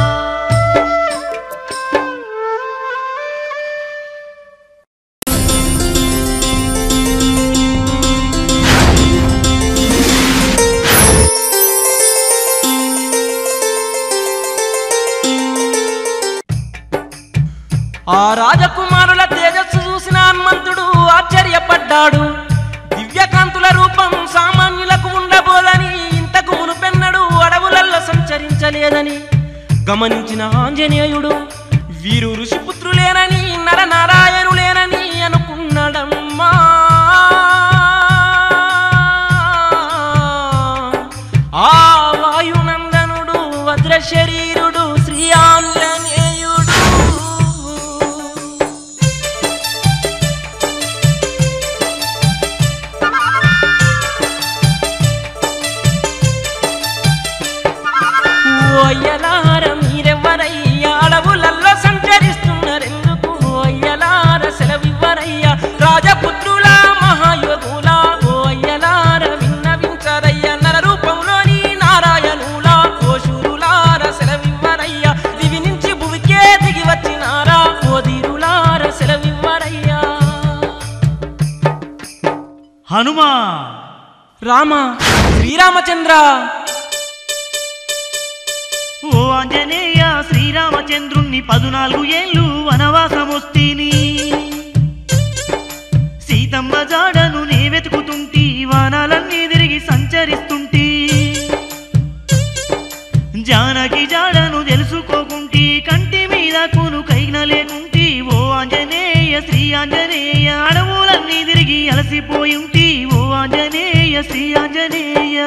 ఆ రాజకుమారుల తేజస్సు చూసిన హనుమంతుడు ఆశ్చర్యపడ్డాడు దివ్యకాంతుల రూపం సామాన్యులకు ఉండబోదని ఇంతకు మునుపెన్నడు అడవులలో సంచరించలేదని గమనించిన ఆంజనేయుడు వీరు ఋషిపుత్రులేనని నరనారాయణులేనని అనుకున్నాడమ్మా ఆ వాయునందనుడు వజ్ర శరీరుడు శ్రీ ఆంజనేయుడు ఓయ్యలార మీరెవ్వరయ్యా అడవులల్లో సంచరిస్తున్నారెందుకు ఓయ్యలార సెలవివ్వరయ్యా రాజపుత్రుల మహాయోగుల ఓయ్యలార విన్నవించరయ్యా నర రూపంలోని నారాయణుల ఓశూరులార సెలవివ్వరయ్యా దివి నుంచి భువికే దిగి వచ్చినారా ఓ ధీరులార సెలవివ్వరయ్యా హనుమా రామ శ్రీరామచంద్ర ఓ ఆంజనేయ శ్రీరామచంద్రుణ్ణి పదునాలుగు ఏళ్ళు వనవాసమొస్తీని సీతమ్మ జాడను నే వెతుకుతుంటి వానాలన్నీ తిరిగి సంచరిస్తుంటి జానకి జాడను తెలుసుకోకుంటి కంటి మీద కూను కైన లేకుంటి ఓ ఆంజనేయ శ్రీ ఆంజనేయ అడవులన్నీ తిరిగి అలసిపోయుంటి ఓ ఆంజనేయ శ్రీ ఆంజనేయ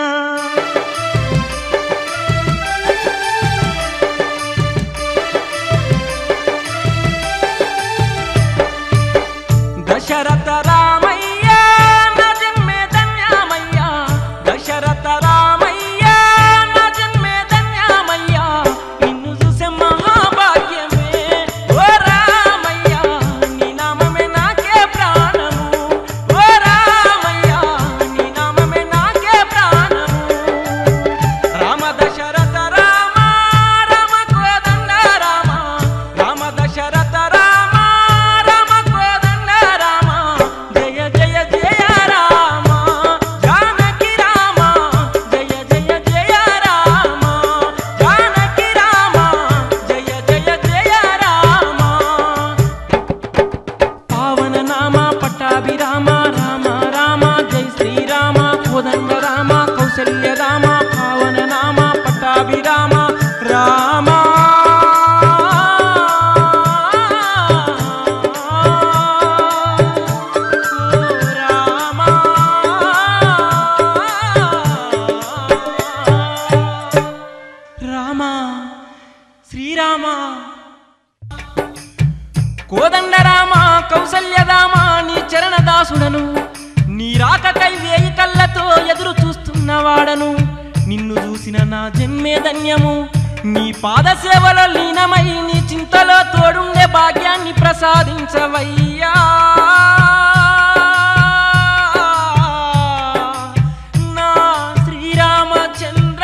దశరథ రామయ్య నా జన్మే ధన్యమయ్య దశరథ రామయ్య నా జన్మే ధన్యమయ్య నిన్ను చూసే మహాభాగ్యమే ఓ రామయ్య నీ నామమే నాకే ప్రాణము ఓ రామయ్య నీ నామమే నాకే ప్రాణము రామ దశరథ రామ రామ కోదండ రామ రామ దశరథ రామ రామ కోదండ రామ జయ జయ జయ రామ జానకి రామ జయ జయ జయ రామ జానకి రామ జయ జయ జయ రామ పావన నామ పట్టాభిరామ రామ రామ జై శ్రీరామ కోదండ రామ కౌసల్య రామ పావన నామ పట్టాభిరామ రామ ఓ రామ రామ శ్రీరామ కోదండరామ కౌసల్యరామ నీ చరణదాసుడను నీ రాకకై వేయి కళ్ళతో ఎదురు చూస్తున్నవాడను నిన్ను చూసిన నా జన్మే ధన్యము నీ పాద సేవలో లీనమై నీ చింతలో తోడుండే భాగ్యాన్ని ప్రసాదించవయ్యా నా శ్రీరామచంద్ర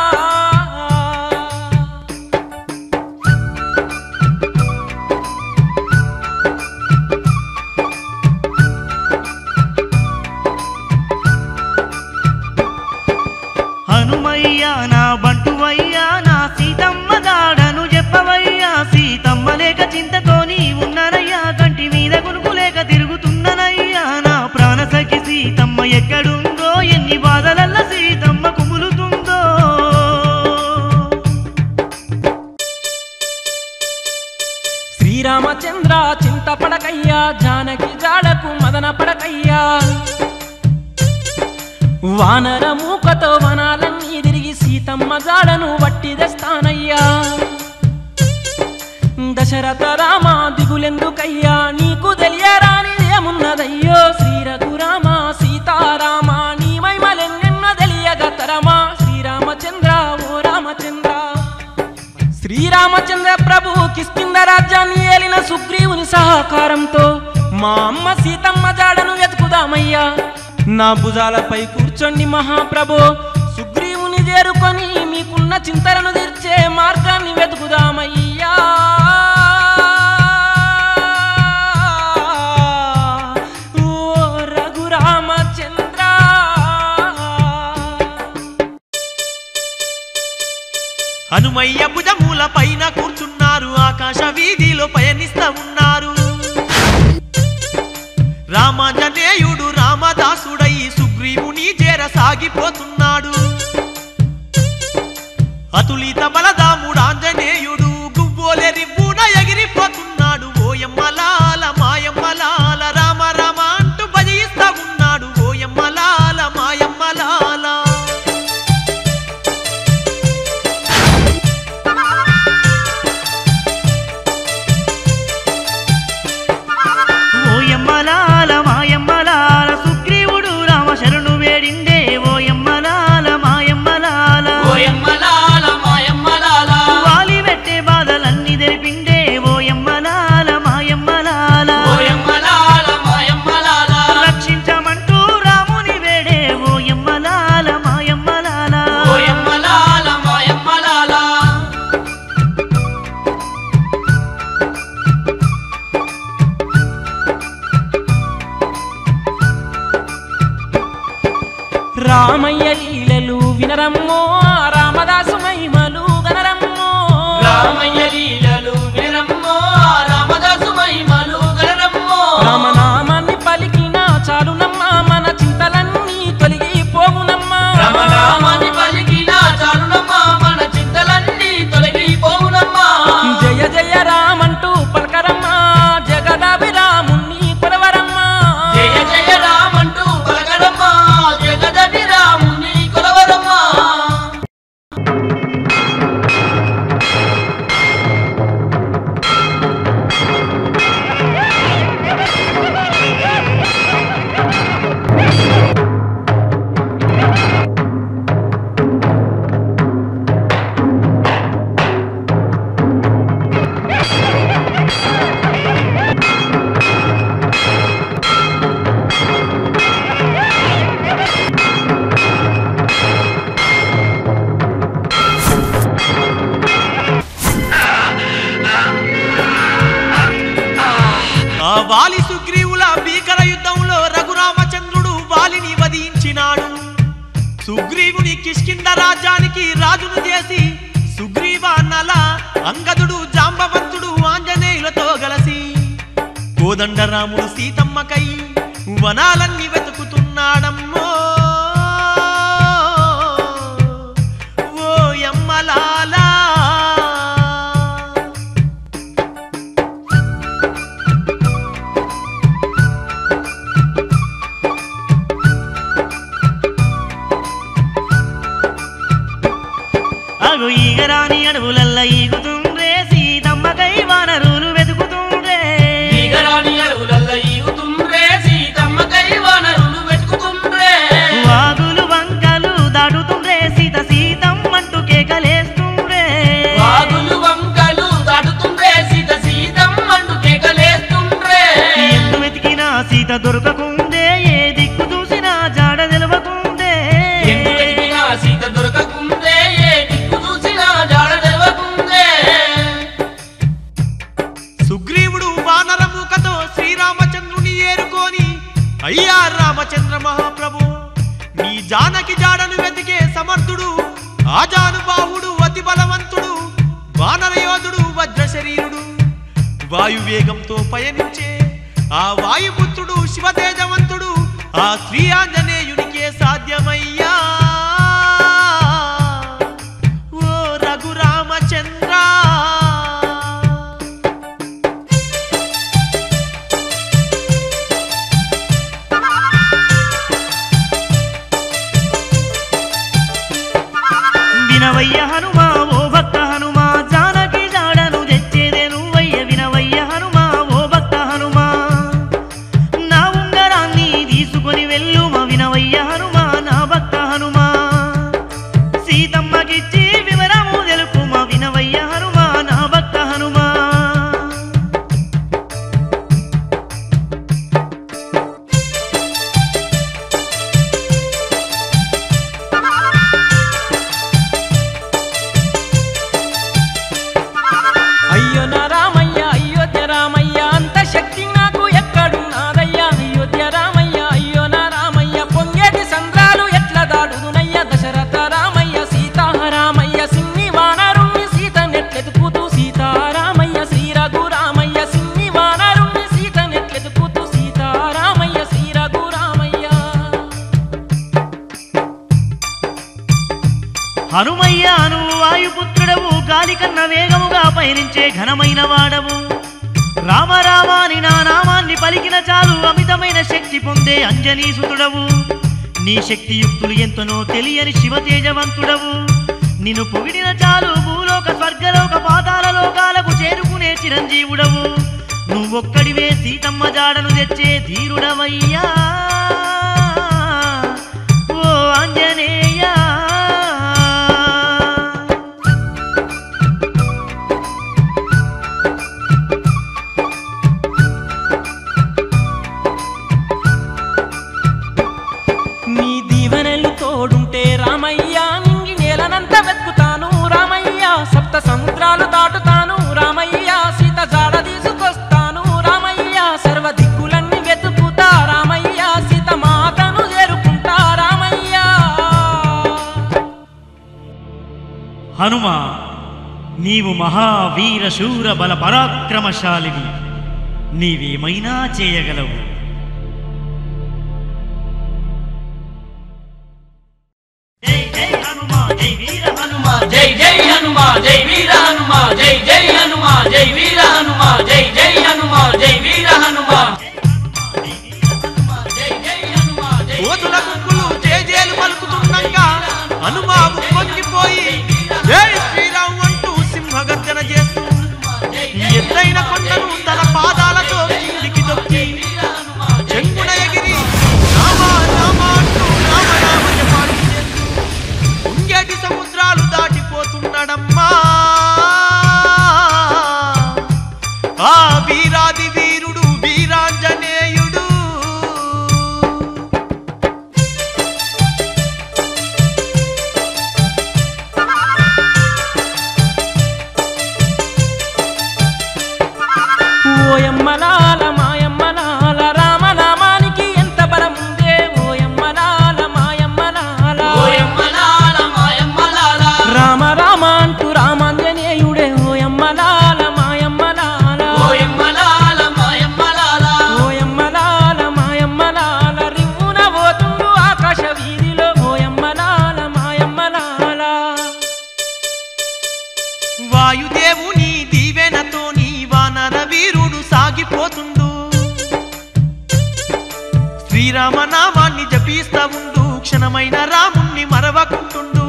హనుమయ్యా నా బంటువయ్యా నా సీతమ్మ దాడను చెప్పవయ్యా సీతమ్మ లేక చింతతోని ఉన్ననయ్యా కంటి మీద గుణ బాధలల్ల సీతమ్మ కుములుతుందో శ్రీరామచంద్ర చింతపడకయ్యా జానకి జాడకు మదన పడకయ్యా వానర మూకతో వనాలన్నీ తిరిగి సీతమ్మ జాడను వట్టి తెస్తానయ్యా దశరథ రామ దిగులెందుకయ్యా నీకు తెలియరాని ఏమున్నదయ్యో శ్రీరఘురామ సీతారామ నీ మైమలెన్నెన్న తెలియగ తరమా శ్రీరామచంద్ర ఓ రామచంద్ర శ్రీరామచంద్ర ప్రభు కిష్కింద రాజ్యాన్ని ఏలిన సుగ్రీవుని సహకారంతో మా అమ్మ సీతమ్మ జాడను వెతుకుదామయ్యా నా భుజాలపై కూర్చోండి మహాప్రభు సుగ్రీవుని చేరుకొని మీకున్న చింతలను తీర్చే మార్గాన్ని వెతుకుదామయ్యా ఓ రఘురామచంద్ర హనుమయ్య భుజముల పైన కూర్చున్నారు ఆకాశ వీధిలో పయనిస్తా ఉన్నారు రామాంజనేయుడు రామదాసుడై సుగ్రీవుని చేర సాగిపోతున్నాడు అతులిత బలదాముడు ఆంజనేయుడు గువ్వోలే రివ్వున ఎగిరిపోతున్నాడు ఓయమ్మలాల మాయమ్మలాల రామ రామ అంటూ భజిస్తా ఉన్నాడు ఓయమ్మలాల మాయమ్మలాల ఓయమ్మలాల మాయమ్మలాల సుగ్రీవుడు రామ శరణు వేడిండే ఓయమ్మలాల మాయమ్మలాల ఓయమ్మలాల మాయమ్మలాల వాలి పెట్టే బాధలన్నీ తెలిపిండే ఓయమ్మలాల మాయమ్మలాల ఓయమ్మలాల మాయమ్మలాల రక్షించమంటూ రాముని వేడే ఓయమ్మలాల మాయమ్మలాల ఓయమ్మలాల మాయమ్మలాల రామయ్య లీలలు వినరమ్మో రామదాసు మహిమలు గనరమ్మో రామయ్య లీలలు వినరమ్మో రామదాసు మహిమలు గణరమ్మో రామనామాన్ని పలికిన చాలునమ్మా మన చింతలన్నీ తొలగిపోవునమ్మా రమణామని పలికిన చాలునమ్మా మన చింతలన్నీ తొలగిపోవునమ్మా జయ జయ రామంటూ పలకరమ్మా జగదాభిరాముణ్ణి కొలవరమ్మా జయ జయ రామంటూ పలకరమ్మా జగదటి రాముని కొలవరమ్మా ఆ వాలి సుగ్రీవుల భీకర యుద్ధంలో రఘురామచంద్రుడు వాలిని వధించినాడు సుగ్రీవుని కిష్కింద రాజ్యానికి రాజును చేసి సుగ్రీవ నల అంగదుడు జాంబవంతుడు ఆంజనేయులతో గలసి కోదండరాముడు సీతమ్మకై వనాలన్నీ వెతుకుతున్నాడమ్మో ఓ యమ్మలాలా అగు ఈగరాని అడవులల్ల ఈగుతుండ్రే సీతమ్మకై వానరులు వెతుకుతుండ్రే ఈగరాని అడవులల్ల ఈగుతుండ్రే సీతమ్మకై వానరులు వెతుకుతుండ్రే వాగులు వంకలు దాటుతుండ్రే సీత సీతమ్మంటూ కేకలేస్తుండ్రే వాగులు వంకలు దాటుతుండ్రే సీత సీతమ్మంటూ కేకలేస్తుండ్రే ఎందు వెతికినా సీత దొరకకుందే ఏ దిక్కు చూసినా జాడ నిలవకుందే ఎందు వెతికినా సీత దొరకకుందే ఏ దిక్కు చూసినా జాడ తెలవకుందే సుగ్రీవుడు వానరమూకతో శ్రీరామచంద్రుని ఏరుకొని అయ్యా రామచంద్ర మహాప్రభు నీ జానకి జాడను వెతికే సమర్థుడు ఆజానుబాహుడు అతి బలవంతుడు వానరయోధుడు వజ్ర శరీరుడు వాయువేగంతో పయనించే ఆ వాయుపుత్రుడు శివతేజవంతుడు ఆ శ్రీ ఆంజనేయునికే సాధ్యమయ్యా ఓ రఘురామచంద్ర వినవయ్య హనుమా ఓ భక్త హనుమా జానకి జాడను తెచ్చేదే నువ్వయ్య వినవయ్య హనుమా ఓ భక్త హనుమా నా ఉంగరాన్ని తీసుకొని వెళ్ళుమా వినవయ్య హనుమా నా భక్త హనుమా సీతమ్మకిచ్చి వివరము తెలుపుమా వినవయ్య హనుమా నా భక్త హనుమా అయ్యో నా రామయ్య అయోధ్య రామయ్య అంత శక్తి నాకు ఎక్కడున్నాదయ్యా అయోధ్య రామయ్య అయ్యో నా రామయ్య పొంగేటి సంద్రాలు ఎట్ల దాడుదునయ్య దశరథ రామయ్య సీతారామయ్య సిన్ని వానరుణ్ణి సీత నెట్లెతుకుతూ సీతారామయ్య శ్రీ రఘురామయ్య సిన్ని వానరుణ్ణి సీత నెట్లెతుకుతూ సీతారామయ్య శ్రీ రఘురామయ్య హనుమయ్య అను వాయుపుత్రుడవు గాలి కన్న వేగముగా పయనించే ఘనమైన వాడవు రామ రామాని నా నామాన్ని పలికిన చాలు అమితమైన శక్తి పొందే అంజనీసుతుడవు నీ శక్తియుక్తులు ఎంతనో తెలియని శివతేజవంతుడవు నిన్ను పొగిడిన చాలు భూలోక స్వర్గలోక పాతాల లోకాలకు చేరుకునే చిరంజీవుడవు నువ్వొక్కడివే సీతమ్మ జాడను తెచ్చే ధీరుడవయ్యా ఓ ఆంజనేయ నీ దీవెనలు తోడుంటే రామయ్య నింగి నేలనంత వెతుకుతాను రామయ్య సప్త సముద్రాలు దాటుతాను రామయ్య సీత జాడ తీసుకొస్తాను రామయ్య సర్వ దిక్కులన్నీ వెతుకుతా రామయ్య సీత మాతను చేరుకుంటా రామయ్య హనుమ నీవు మహావీర శూర బల పరాక్రమశాలివి నీవేమైనా చేయగలవు జై జై హనుమ జై వీర హనుమ జై జై హనుమా జై వీర హనుమా జై జై హనుమా జై వీర హనుమా జై జై హనుమా జై వీర హనుమా జై జై హనుమా జై కోతుల గుంపులు జేజేలు పలుకుతుండగా హనుమాబు పొంగిపోయి జై శ్రీరామ్ అంటూ సింహగర్జన చేస్తూ ఎత్తైన కొండను తన పాదాలతో కిందికి తొక్కి చెంగున ఎగిరి రామ రామ అంటూ రామ రామ జపాలు చేస్తూ ఉంగేటి సముద్రాలు దాటిపోతున్నాడమ్మా ఆ వీరాది వీరుడు వీరాంజనేయుడు ఓయమ్మలాల మాయమ్మలాల రామనామానికి ఎంత బలముందే ఓయమ్మలాల మాయమ్మలాల ఓయమ్మలాల మాయమ్మలాల రామ రామ అంటూ రామాంజనేయుడే ఓయమ్మలాల మాయమ్మలాల ఓయమ్మలాల మాయమ్మలాల ఓయమ్మలాల మాయమ్మలాల రివ్వున పోతుండు ఆకాశ వీధిలో ఓయమ్మలాల మాయమ్మలాల వాయుదేవుని దీవెనతో నీ వానర వీరుడు సాగిపోతుండు శ్రీరామనామాన్ని జపిస్తా ఉండు క్షణమైన రాముణ్ణి మరవకుంటుండు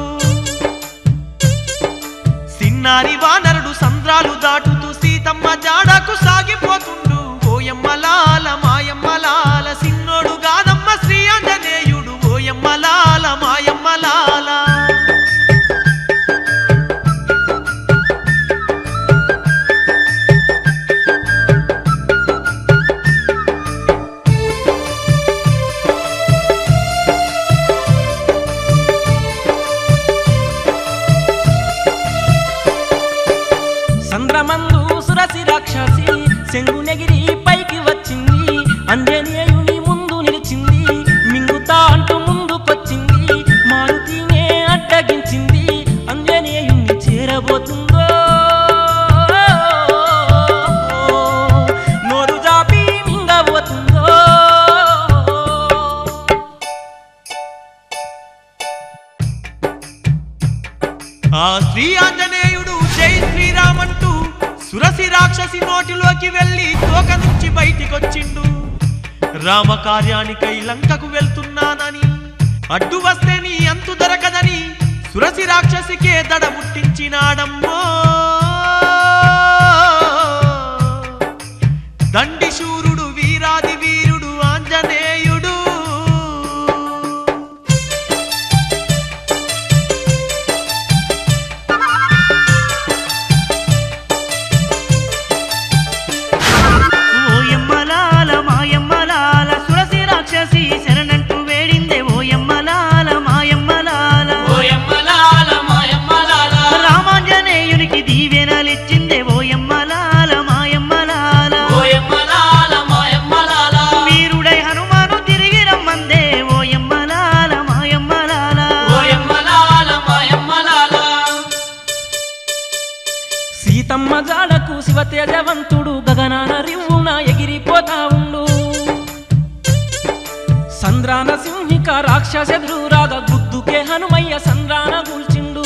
సిన్నారి వానరుడు సంద్రాలు దాటుతూ సీతమ్మ జాడకు సాగిపోతుండు ఓయమ్మలాల మాయమ్మలాల సిన్నోడు గాదమ్మ శ్రీ ఆంజనేయుడు ఓయమ్మలాల మాయమ్మలాల సంద్రమందు సురసి రాక్షసి సెంగునెగిరి పైకి వచ్చింది అంజనేయుని ముందు నిలిచింది మింగుతా అంటూ ముందుకొచ్చింది మారుతినే అడ్డగించింది అంజనేయుణ్ణి చేరబోతుందో నోరు జాపి మింగబోతుందో ఆ శ్రీ ఆంజనేయుడు జై శ్రీరామంటూ సురసి రాక్షసి నోటిలోకి వెళ్ళి తోక నుంచి బయటికొచ్చిండు రామ కార్యానికై లంకకు వెళ్తున్నానని అడ్డు వస్తే నీ అంతు దొరకదని సురసి రాక్షసికే దడ ముట్టించినాడమ్మో దండి శూరుడు వీరాది వీరుడు ఆంజనేయుడు ఓయమ్మలాల మాయమ్మలాల సురసి రాక్షసి శరణంటూ వేడిందే ఓయమ్మలాల మాయమ్మలాల ఓయమ్మలాల మాయమ్మలాల రామాంజనేయునికి దీవెనలిచ్చిందే ఓయమ్మలాల మాయమ్మలాల ఓయమ్మలాల మాయమ్మలాల వీరుడై హనుమాను తిరిగి రమ్మందే ఓయమ్మలాల మాయమ్మలాల ఓయమ్మలాల మాయమ్మలాల సీతమ్మ జాడకు శివతేజవంతుడు గగనాన రివ్వున ఎగిరిపోతా ఉండు సంద్రాన సింహిక రాక్షసెదురురాగ గుద్దుకే హనుమయ్య సంద్రాన కూల్చిండు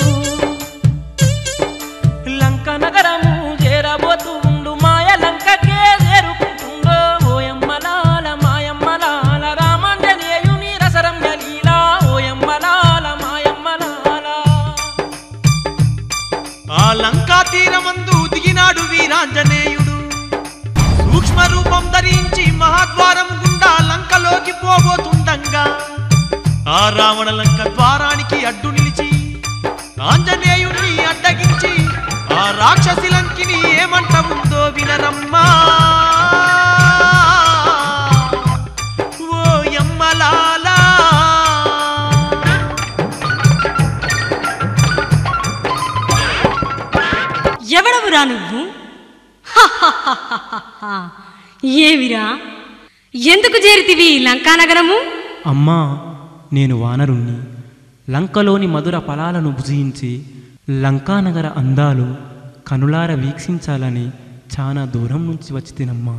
లంక నగరము చేరబోతూ ఉండు మాయ లంకకే చేరుకుంటుండో ఓయమ్మలాల మాయమ్మలాల రామాంజనేయుని రసరమ్య లీలా ఓయమ్మలాల మాయమ్మలాల ఆ లంకా తీరమందు దిగినాడు వీరాంజనేయుడు సూక్ష్మ రూపం ధరించి మహాద్వారం గుండా లంకలోకి పోబోతుండగా ఆ రావణ లంక ద్వారానికి అడ్డు నిలిచి ఆంజనేయుడిని అడ్డగించి ఆ రాక్షసి లంకిని ఏమంట ఉందో వినరమ్మా ఓ యమ్మలాలా ఎవడవురా నువ్వు హహహహహహ. ఏమిరా ఎందుకు చేరితివి లంకానగరము అమ్మా నేను వానరుణ్ణి లంకలోని మధుర ఫలాలను భుజించి లంకానగర అందాలు కనులార వీక్షించాలని చాలా దూరం నుంచి వచ్చి తినమ్మా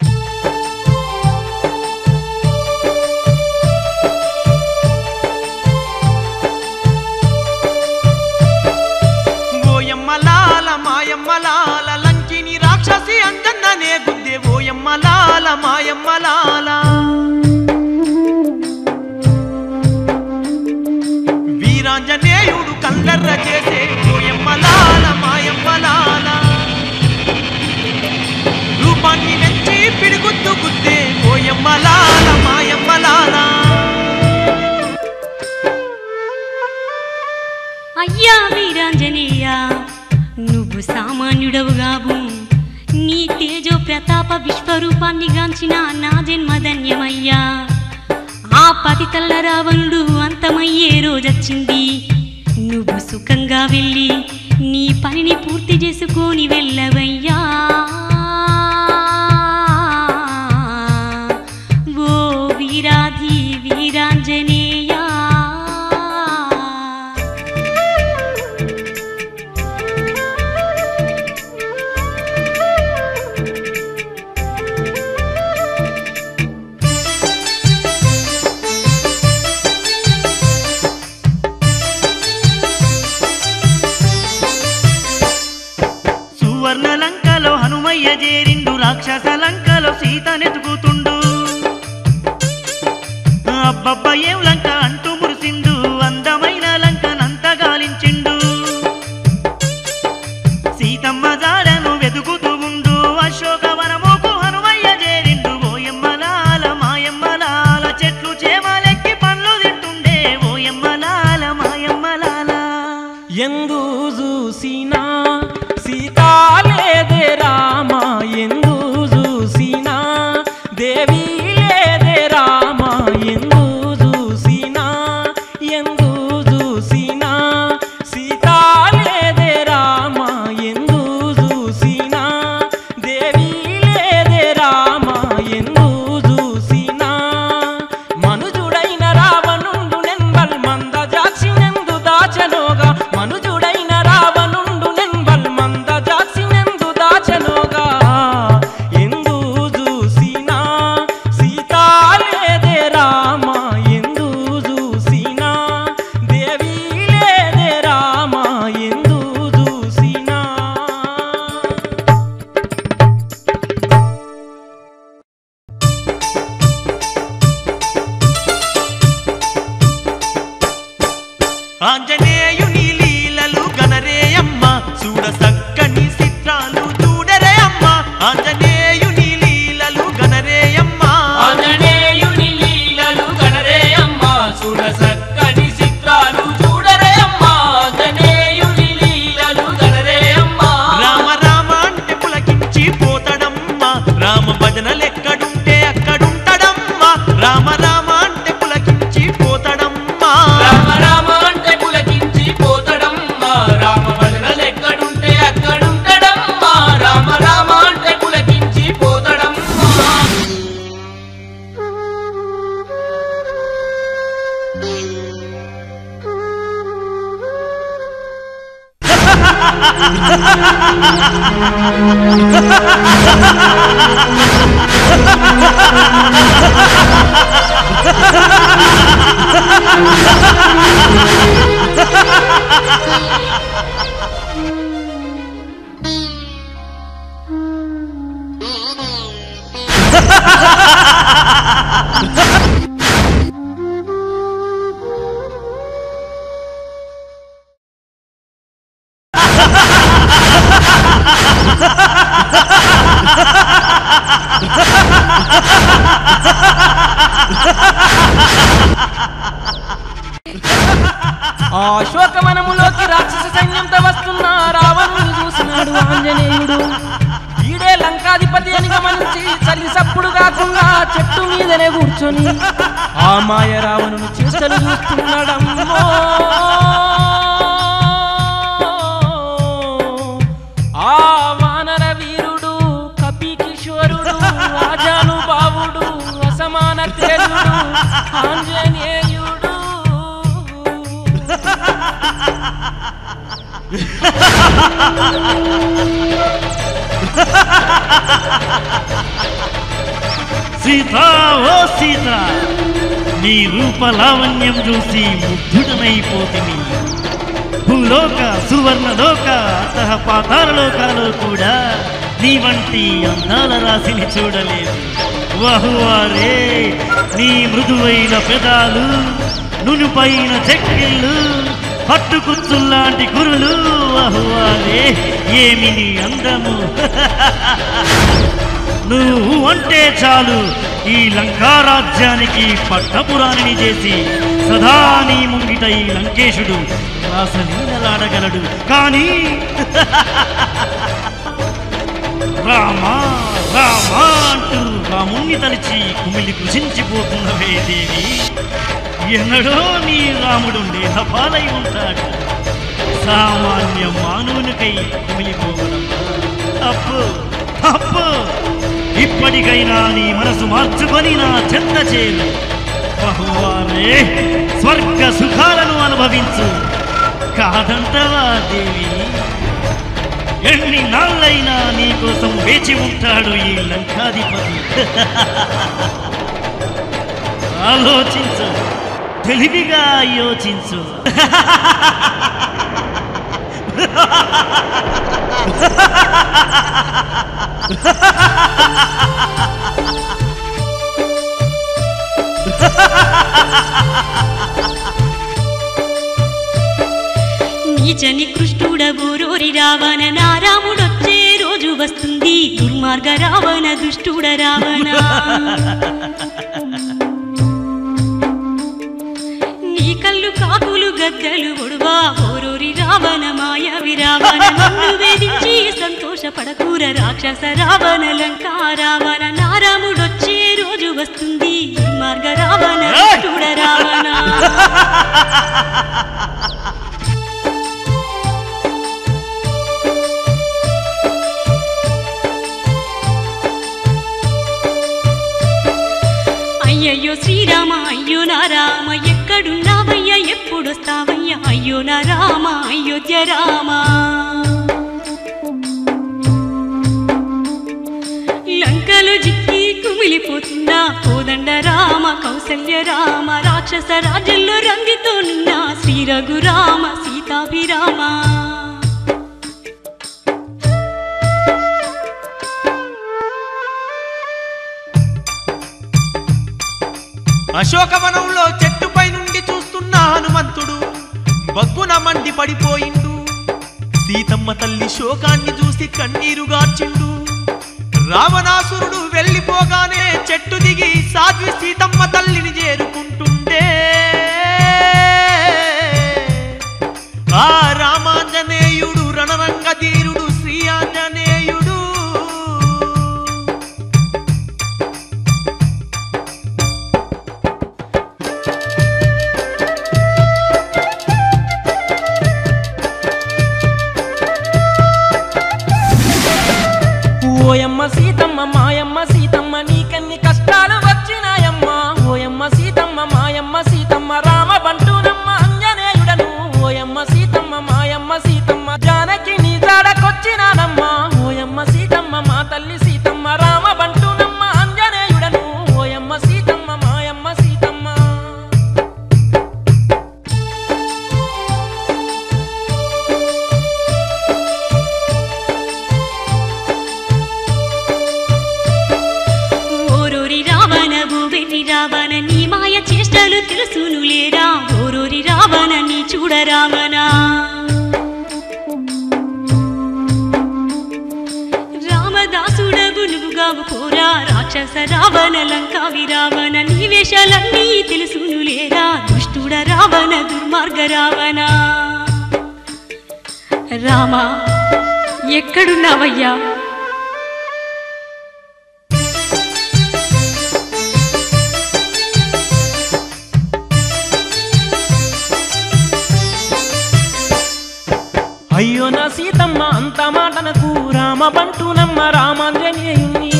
ఓయమ్మలాల మాయమ్మలాల లంకిని రాక్షసి అంజన్ననే గుద్దే ఓయమ్మలాల మాయమ్మలాల వీరాంజనేయుడు కల్లర్ర చేసే ఓయమ్మలాల మాయమ్మలాల రూపాన్ని మెచ్చి పిడిగుద్దు గుద్దే ఓయమ్మలాల మాయమ్మలాల అయ్యా వీరాంజనేయ నువ్వు సామాన్యుడవుగావు నీ తేజో ప్రతాప విశ్వరూపాన్ని గాంచిన నా జన్మధన్యమయ్యా ఆ పతితల్ల రావణుడు అంతమయ్యే రోజొచ్చింది నువ్వు సుఖంగా వెళ్ళి నీ పనిని పూర్తి చేసుకొని వెళ్ళవయ్యా ఓ వీరాధి వీరాంజనేయా సువర్ణ లంకలో హనుమయ్య చేరిండు రాక్షస లంకలో సీతనెతుకుతుండు అబ్బబ్బ ఏం లంక అంటూ మురిసిండు అందమైన లంకనంత గాలించిండు సీతమ్మ జాడను వెతుకుతూ ఉండు అశోకవనముకు హనుమయ్య చేరిండు ఓయమ్మలాల మాయమ్మలాల చెట్లు చేమలెక్కి పండ్లు తింటుండే ఓయమ్మలాల మాయమ్మలాల ఎందు చూసినా సీతాలేదే రామ ఎందు చూసినా దేవి లేదే రామ ఎందు చూసినా ఎందు చూసినా సీతాలేదే రామ ఎందు చూసినా దేవి లేదే రామ ఎందు చూసినా మనుజుడైన రావణుండు నెంబల్ మంద జాక్షినెందు దాచనోగా మనుజుడైన రావణుండు నెంబల్ మంద జాక్షినెందు దాచనోగా ఆ శోకవనములోకి రాక్షస సైన్యంతో వస్తున్న రావణుని చూసినాడు ఆంజనేయుడు ఈడే లంకాధిపతి అని గమనించి చలి సప్పుడు కాకుండా చెట్టు మీదనే కూర్చొని ఆ మాయ రావణుని చేష్టలు చూస్తున్నాడమ్మో ఆ వానర వీరుడు కపి కిషోరుడు రాజాను బావుడు అసమాన తేజుడు ఆంజనేయుడు సీత ఓ సీత నీ రూప లావణ్యం చూసి ముగ్ధుడనైపోతిని భూలోక సువర్ణలోక అంతః పాతాళలోకాలు కూడా నీ వంటి అందాల రాశిని చూడలేదు వహువారే నీ మృదువైన పెదాలు నునుపైన చెక్కిళ్ళు పట్టుకుచ్చుల్లాంటి కురులు వహువారే ఏమి నీ అందము నువ్వు అంటే చాలు ఈ లంకారాజ్యానికి పట్టపురాణిని చేసి సదా నీ ముంగిట ఈ లంకేశుడు రాసలీలలాడగలడు కానీ రామా రామా అంటూ రాముణ్ణి తలిచి కుమిలి కృషించిపోతున్నవే దేవి ఎన్నడో నీ రాముడు నేహపాలై ఉంటాడు సామాన్య మానవునికై కుమిలిపోవడం అప్పు అప్పు ఇప్పటికైనా నీ మనసు మార్చుకొని నా చెత్త చేరు బహువారే స్వర్గ సుఖాలను అనుభవించు కాదంటవా దేవి ఎన్ని నాళ్ళైనా నీ కోసం వేచి ఉంటాడు ఈ లంకాధిపతి ఆలోచించు తెలివిగా యోచించు నీచని కృష్ణుడ బోరోరి రావణ నారాముడొచ్చే రోజు వస్తుంది దుర్మార్గ రావణ దుష్టుడ రావణ నీ కళ్ళు కాకులు గద్దలు ఒడువా ఓరోరి రావణ మాయ విరావణ నన్ను వేధించి సంతోషపడకూర రాక్షస రావణ లంకా రావణ నారాముడొచ్చే రోజు వస్తుంది దుర్మార్గ రావణ దుష్టుడ రావణ అయ్యయ్యో శ్రీరామ అయ్యో నా రామ ఎక్కడున్నావయ్యా ఎప్పుడొస్తావయ్యా అయ్యో నా రామ అయోధ్య రామ లంకలో జిక్కి కుమిలిపోతున్నా కోదండ రామ కౌసల్య రామ రాక్షస రాజ్యంలో రంగితోనున్నా శ్రీ రఘురామ సీతాభిరామ అశోకవనంలో చెట్టుపై నుండి చూస్తున్న హనుమంతుడు బగ్గున మండి పడిపోయిండు సీతమ్మ తల్లి శోకాన్ని చూసి కన్నీరు గార్చిండు రావణాసురుడు వెళ్ళిపోగానే చెట్టు దిగి సాధ్వి సీతమ్మ తల్లిని చేరుకుంటుండే ఆ రామాంజనేయుడు రణరంగధీరుడు శ్రీ ఆంజనేయుడు ఓయమ్మ సీతమ్మ మాయమ్మ సీతమ్మ నీకెన్ని కష్టాలు వచ్చినాయమ్మ ఓయమ్మ సీతమ్మ మాయమ్మ సీతమ్మ రామ బంటునమ్మ అంజనేయుడను ఓయమ్మ సీతమ్మ మాయమ్మ సీతమ్మ జానకి నీ రంగు నువ్వుగావు కోరా రాక్షస రావణ లంకా విరావణ నీ వేషాలన్నీ తెలుసును లేరా దుష్టుడ రావణ దుర్మార్గ రావణ రామా ఎక్కడున్నావయ్యా అయ్యో నా సీతమ్మ అంత మాటనకు రామ బంటునమ్మ రామాంజనేయుణ్ణి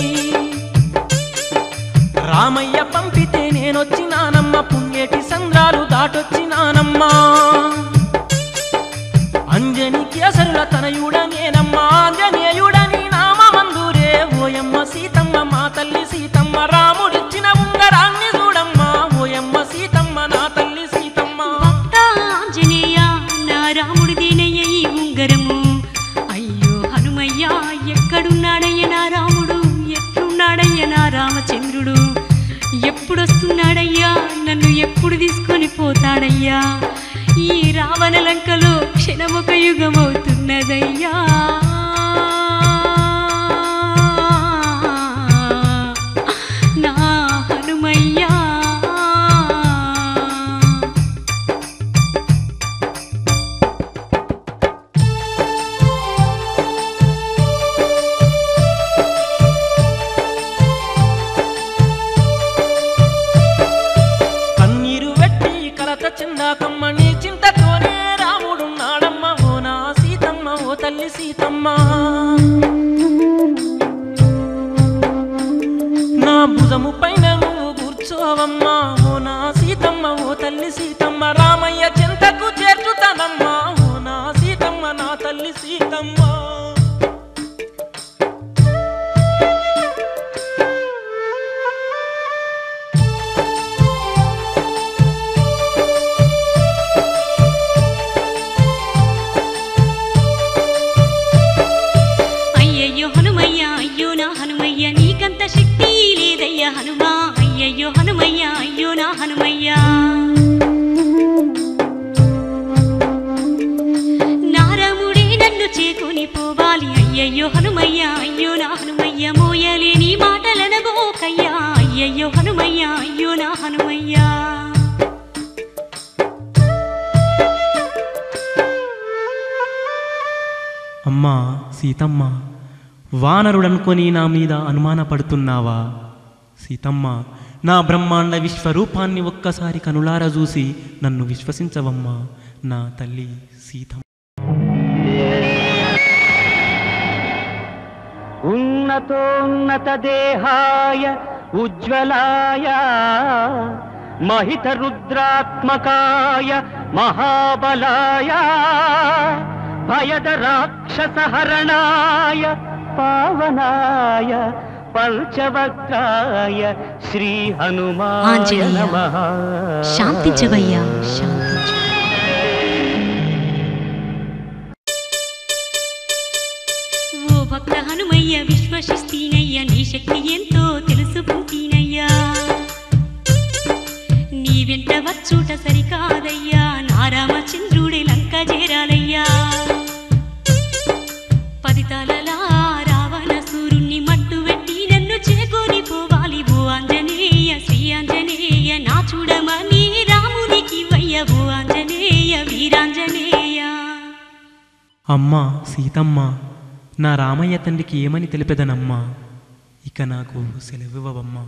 రామయ్య పంపితే నేనొచ్చినానమ్మ పుణ్యేటి సంద్రాలు దాటొచ్చినానమ్మా అంజని కేసరుల తనయుడ నేనమ్మా ఆంజనేయుడని నామందురే ఓయమ్మ సీతమ్మ మా తల్లి సీతమ్మ రాముడిచ్చిన ఉంగరాన్ని చూడమ్మా ఓయమ్మ సీతమ్మ నా తల్లి సీతమ్మ భక్త ఆంజనేయ నా రాముడిదేనయ్య ఈ ఉంగరము అయ్యో హనుమయ్య ఎక్కడున్నాడయ్య నా రాముడు ఎట్లున్నాడయ్య నా రామచంద్రుడు ఎప్పుడొస్తున్నాడయ్యా నన్ను ఎప్పుడు తీసుకొని పోతాడయ్యా ఈ రావణ లంకలో క్షణమొక యుగమవుతున్నదయ్యా నా హనుమయ్యా కన్నీరు వెట్టి కలత చెందాకమ్మ నీ చింతతోనే రాముడున్నాడమ్మ ఓ నా సీతమ్మ ఓ తల్లి సీతమ్మ నా భుజము పైన నువ్వు కూర్చోవమ్మా ఓ నా సీతమ్మ ఓ తల్లి సీతమ్మ రామయ్య చింతకు చేర్చుతానమ్మా ఓ నా సీతమ్మ నా తల్లి సీతమ్మ అయ్యయ్యో హనుమయ్య అయ్యో నా హనుమయ్య నీకంత శక్తి లేదయ్య హనుమా అయ్యయ్యో హనుమయ్య అయ్యో నా హనుమయ్య నారముడే నన్ను చేకొని పోవాలి అయ్యయ్యో హనుమయ్య అయ్యో నా హనుమయ్య మోయలేని మాటలనబోకయ్యా అయ్యయ్యో హనుమయ్య అయ్యో నా హనుమయ్య అమ్మా సీతమ్మ వానరుడనుకొని నా మీద అనుమానపడుతున్నావా సీతమ్మ నా బ్రహ్మాండ విశ్వరూపాన్ని ఒక్కసారి కనులార చూసి నన్ను విశ్వసించవమ్మా నా తల్లి సీతమ్మ ఉన్నతోన్నత దేహాయ ఉజ్వలాయ మహిత రుద్రాత్మకాయ మహాబలాయ భయద రాక్షసహరణాయ పావనాయ పంచవక్రాయ శ్రీ హనుమాయ ఆంజనేయ, నమః శాంతించవయ్యా శాంతించు ఓ భక్త హనుమయ్య విశ్వసిస్తీనయ్య నీ శక్తి ఎంతో తెలుసుకుంటీనయ్యా నీ వెంట వచ్చుట సరికాదయ్యా నా రామచంద్రుడి లంక చేరాలయ్యా పది తలలా రావణ సూరుణ్ణి మట్టు వెట్టి నన్ను చేకొని పోవాలి ఓ ఆంజనేయ శ్రీ ఆంజనేయ నా చూడమని రామునికి వయ్య ఓ ఆంజనేయ వీరాంజనేయ అమ్మా సీతమ్మ నా రామయ్య తండ్రికి ఏమని తెలిపెదనమ్మా ఇక నాకు సెలవివ్వవమ్మా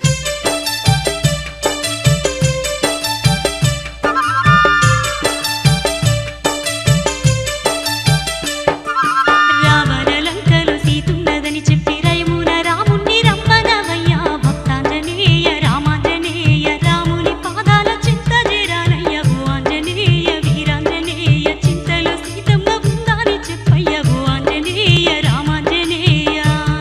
రావణ లంకలో సీతున్నదని చెప్పి రయమున రాముణ్ణి రమ్మనవయ్యా భక్తాంజనేయ రామాంజనేయ రాముని పాదాల చింత చేరానయ్య ఓ ఆంజనేయ వీరాంజనేయ చింతలో సీతమ్మ ఉందని చెప్పయ్య ఓ ఆంజనేయ రామాంజనేయ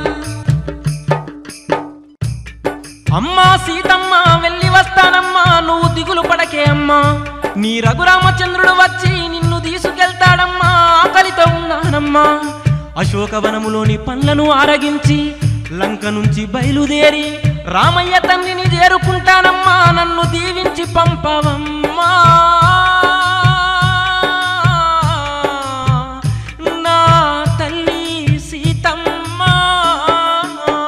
అమ్మా సీతమ్మ వెళ్ళి వస్తానమ్మా నువ్వు దిగులు పడకే అమ్మా నీ రఘురామచంద్రుడు వచ్చి నిన్ను తీసుకెళ్తాడమ్మా ఆకలితో ఉన్నానమ్మా అశోకవనములోని పండ్లను ఆరగించి లంక నుంచి బయలుదేరి రామయ్య తండ్రిని చేరుకుంటానమ్మా నన్ను దీవించి పంపవమ్మా నా తల్లి సీతమ్మ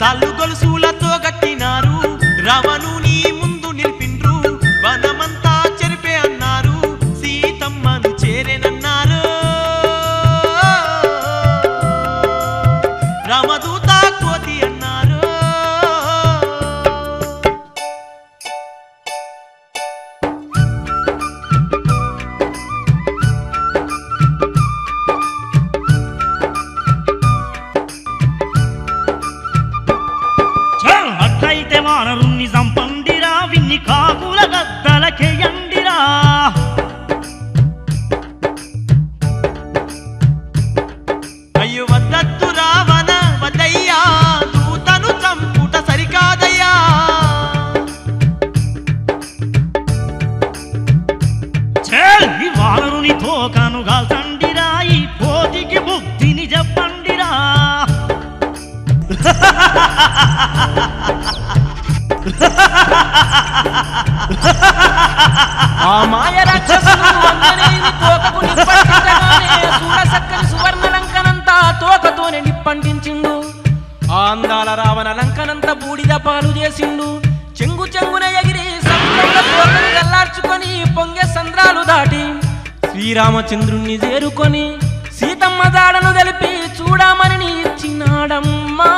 తాళ్ళు గొలుసులతో గట్టినారు రావణుని ముందు నిలిపిండ్రు వనమంతా చెరిపే అన్నారు సీతమ్మను చేరేనన్నారు రామదూత కోతి అన్నారు చల్ అట్లయితే వానరుణ్ణి సంపండిరా విన్ని కాకుల గద్దలకేయండిరా అయ్యో వద్దత్తు రావణ వద్దయ్యా దూతను చంపుట సరికాదయ్యా చల్ ఈ వానరుని తోకను గాల్చండిరా ఈ పోతికి బుద్ధిని చెప్పండిరా ఆ మాయ రాక్షసులు అంజనేయుని తోకకు నిప్పంటించగానే సూరసక్కని సువర్ణ లంకనంతా తోకతోనే నిప్పంటించిండు ఆ అందాల రావణ లంకనంతా బూడిద పాలు చేసిండు చెంగు చెంగున ఎగిరి సముద్రంలో తోకను గల్లార్చుకొని పొంగే సంద్రాలు దాటి శ్రీరామచంద్రుణ్ణి చేరుకొని సీతమ్మ దాడను తెలిపి చూడమని ఇచ్చినాడమ్మా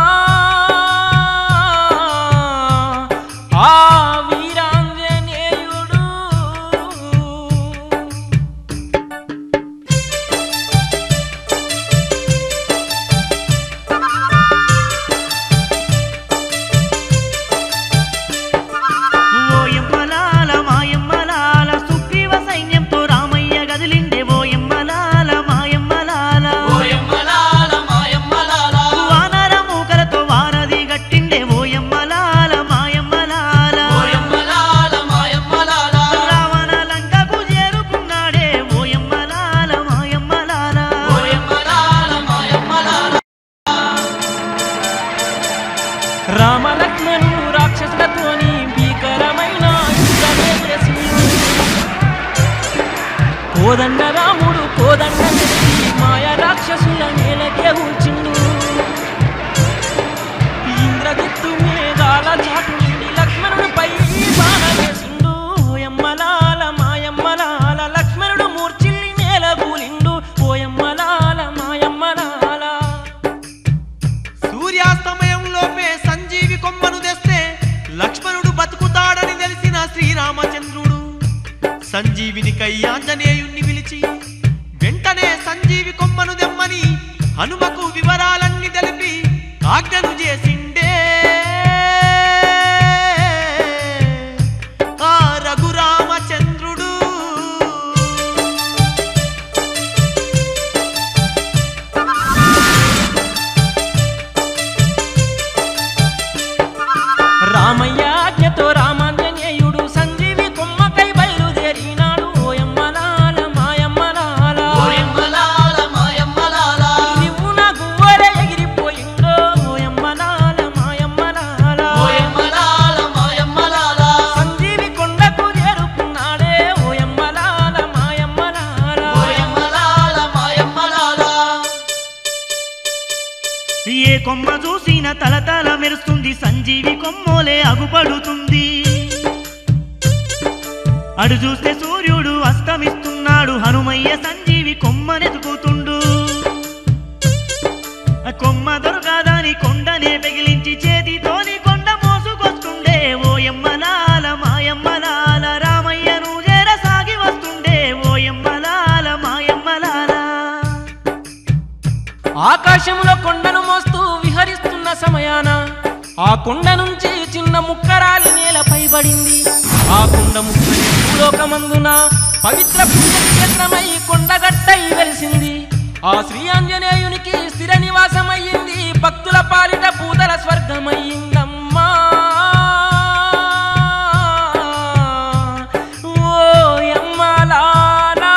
ఆ వీరాంజనేయుడు ఓయమ్మలాల మాయమ్మలాల సుగ్రీవ సైన్యంతో రామయ్య గదిలిండే ఓయమ్మలాల మాయమ్మలాల ఓయమ్మలాల మాయమ్మలాల వానర మూకలతో వానది గట్టిండే ఓయమ్మలాల మాయమ్మలాల ఓయమ్మలాల మాయమ్మలాల రావణ లంకకు చేరుకున్నాడే ఓయమ్మలాల మాయమ్మలాల ఓయమ్మలాల మాయమ్మలాల రామలక్ష్మణుడు రాక్షసులతోని భీకరమైన యుద్ధమే చేసిండు కోదండ రాముడు కోదండ నెత్తి మాయ రాక్షసుల నేలకే ఉంచిండు ఇంద్రజిత్తు మేఘాల చాటు నుండి లక్ష్మణుడిపై బాణ వేసిండు ఓయమ్మలాల మాయమ్మలాల లక్ష్మణుడు మూర్చిల్లి నేల కూలిండు ఓయమ్మలాల మాయమ్మలాల సూర్యాస్తమయంలోపే సంజీవి కొమ్మను తెస్తే లక్ష్మణుడు బతుకుతాడని తెలిసిన శ్రీరామచంద్రుడు సంజీవిని ఆంజనేయుణ్ణి పిలిచి వెంటనే సంజీవి కొమ్మను దెమ్మని హనుమకు వివరాలన్నీ తెలిపి ఆజ్ఞను చేసిండే ఆ రఘురామచంద్రుడు రామయ్య ఆజ్ఞతో రామాంజనేయుడు సంజీవి కొమ్మకై బయలుదేరినాడు ఓయమ్మలాల మాయమ్మలాల ఓయమ్మలాల మాయమ్మలాల రివ్వున గువ్వలే ఎగిరిపోయిందో ఓయమ్మలాల మాయమ్మలాల ఓయమ్మలాల మాయమ్మలాల సంజీవి కొండకు చేరుకున్నాడే ఓయమ్మలాల మాయమ్మలాల ఓయమ్మలాల మాయమ్మలాల ఏ కొమ్మ చూసిన తలతల మెరుస్తుంది సంజీవి కొమ్మోలే అగుపడుతుంది అడు చూస్తే సూర్యుడు అస్తమిస్తున్నాడు హనుమయ్య సంజీవి కొమ్మనెతుకుతుండు ఆ కొమ్మ దొరకాదని కొండనే పెగిలించి చేతితోని కొండ మోసుకొస్తుండే ఓయమ్మలాల మాయమ్మలాల రామయ్యను జర సాగి వస్తుండే ఓయమ్మలాల మాయమ్మలాల ఆకాశంలో కొండను మోస్తూ విహరిస్తున్న సమయాన ఆ కొండ నుంచి చిన్న ముక్కరాలి నేలపై పడింది ఆ కొండ ముక్కని భూలోకమందున పవిత్ర పుణ్యక్షేత్రమై కొండగట్టై వెలిసింది ఆ శ్రీ ఆంజనేయునికి స్థిర నివాసమయ్యింది భక్తుల పాలిట పూతల స్వర్గమయ్యిందమ్మా ఓ యమ్మలాలా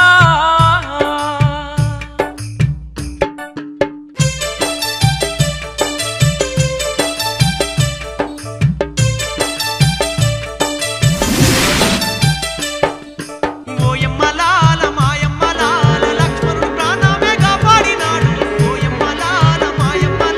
ఓయమ్మలాల మాయమ్మలాల లక్ష్మణుడు ప్రాణమే కాపాడినాడు ఓయమ్మలాల మాయమ్మలాల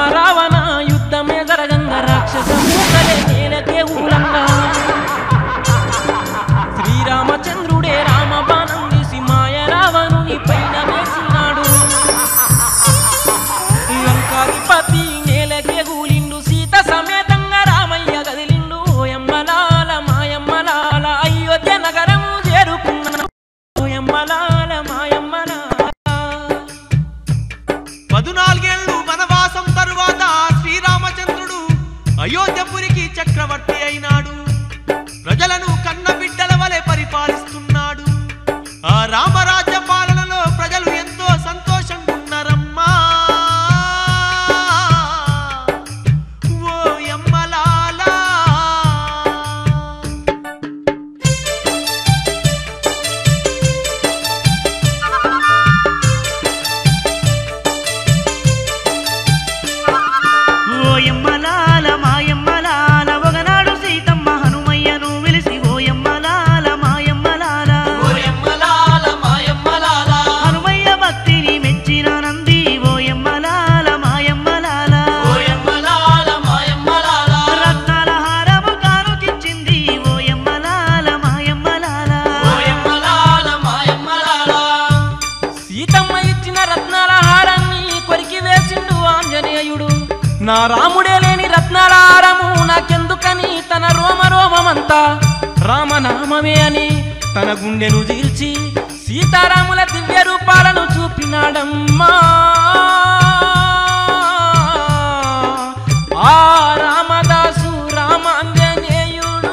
రావణ యుద్ధమే జరగంగా రాక్షస మూకలే నేలకే ఊలంగా శ్రీరామచంద్రుడే రామబాణం తీసి మాయ రావణుని పైన వేసినాడు లంకాధిపతి నేలకే గూలిండు సీత సమేతంగా రామయ్య గదిలిండు ఓయమ్మలాల మాయమ్మలాల అయోధ్య నగరము చేరుకున్నాను ఓయమ్మలాల మాయమ్మలాల పదునాలుగేళ్లు వనవాసం తరువాత శ్రీరామచంద్రుడు అయోధ్యపురికి చక్రవర్తి అయినాడు ప్రజలను కన్న బిడ్డల వలె పరిపాలిస్తున్నాడు ఆ రామరాజ్య పాలనలో ప్రజలు ఎంతో సంతోషంగా ఉన్నారమ్మా ఓ యమ్మలాలా ఓయమ్మలాల మాయమ్మలాల ఒకనాడు సీతమ్మ హనుమయ్యను విలిసి ఓయమ్మలాల మాయమ్మలాల ఓయమ్మలాల మాయమ్మలాల హనుమయ్య భక్తిని మెచ్చిన నంది ఓయమ్మలాల మాయమ్మలాల ఓయమ్మలాల మాయమ్మలాల రత్నాల హారము కానుకిచ్చింది ఓయమ్మలాల మాయమ్మలాల ఓయమ్మలాల మాయమ్మలాల సీతమ్మ ఇచ్చిన రత్నాల హారాన్ని కొరికి వేసిండు ఆంజనేయుడు నా రాముడే లేని రత్నాల హారము నాకెందుకని తన రోమ రోమమంతా రామనామమే అని తన గుండెను చీల్చి సీతారాముల దివ్య రూపాలను చూపినాడమ్మా ఆ రామదాసు రామాంజనేయుడు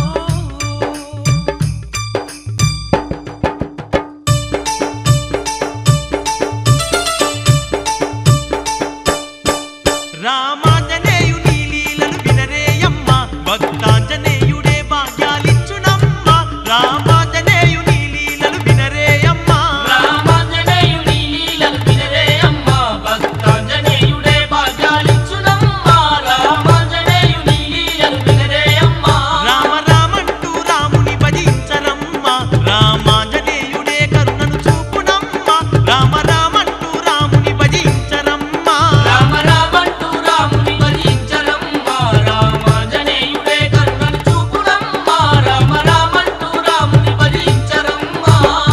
రామాంజనేయుని లీలలు వినరేయమ్మ భక్తాంజనేయుడే భాగ్యాలిచ్చునమ్మ రామాంజనేయుని లీలలు వినరేయమ్మ రామాంజనేయుని లీలలు వినరే అమ్మ భక్తాంజనేయుడే భాగ్యాలిచ్చునమ్మ రామాంజనేయుని లీలలు వినరే అమ్మ రామ రామంటూ రాముని భజించరమ్మ రామాంజనేయుడే కరుణను చూపునమ్మ రామ రామంటూ రాముని భజించరమ్మ రామ రామంటూ రాముని భజించరమ్మ రామాంజనేయుడే కరుణను చూపునమ్మ రామ రామంటూ రాముని భజించరమ్మ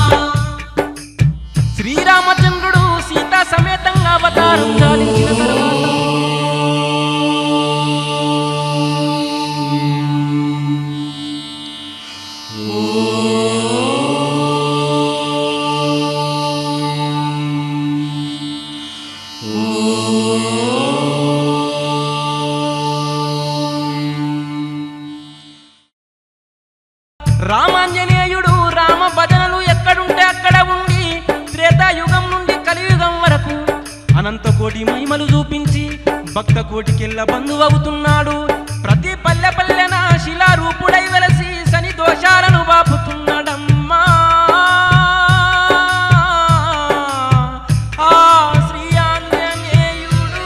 శ్రీరామచంద్రుడు సీతా సమేతంగా అవతారం చాలించిన తరువాత రామాంజనేయుడు రామ భజనలు ఎక్కడుంటే అక్కడ ఉండి త్రేతాయుగం నుండి కలియుగం వరకు అనంత కోటి మహిమలు చూపించి భక్త కోటికెళ్ళ బంధువవుతున్నాడు ప్రతి పల్లె పల్లెన శిలారూపుడై వెలసి శని దోషాలను బాపుతున్నాడమ్మా ఆ శ్రీ ఆంజనేయుడు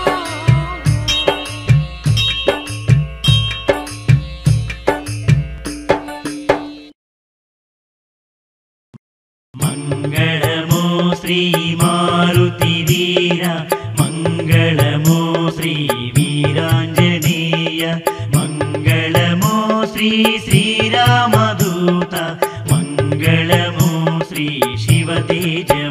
మంగళమో శ్రీ మారుతి వీర మంగళమో శ్రీ వీరాంజనేయ మంగళమో శ్రీ శ్రీరామదూత మంగళమో శ్రీ శివతేజ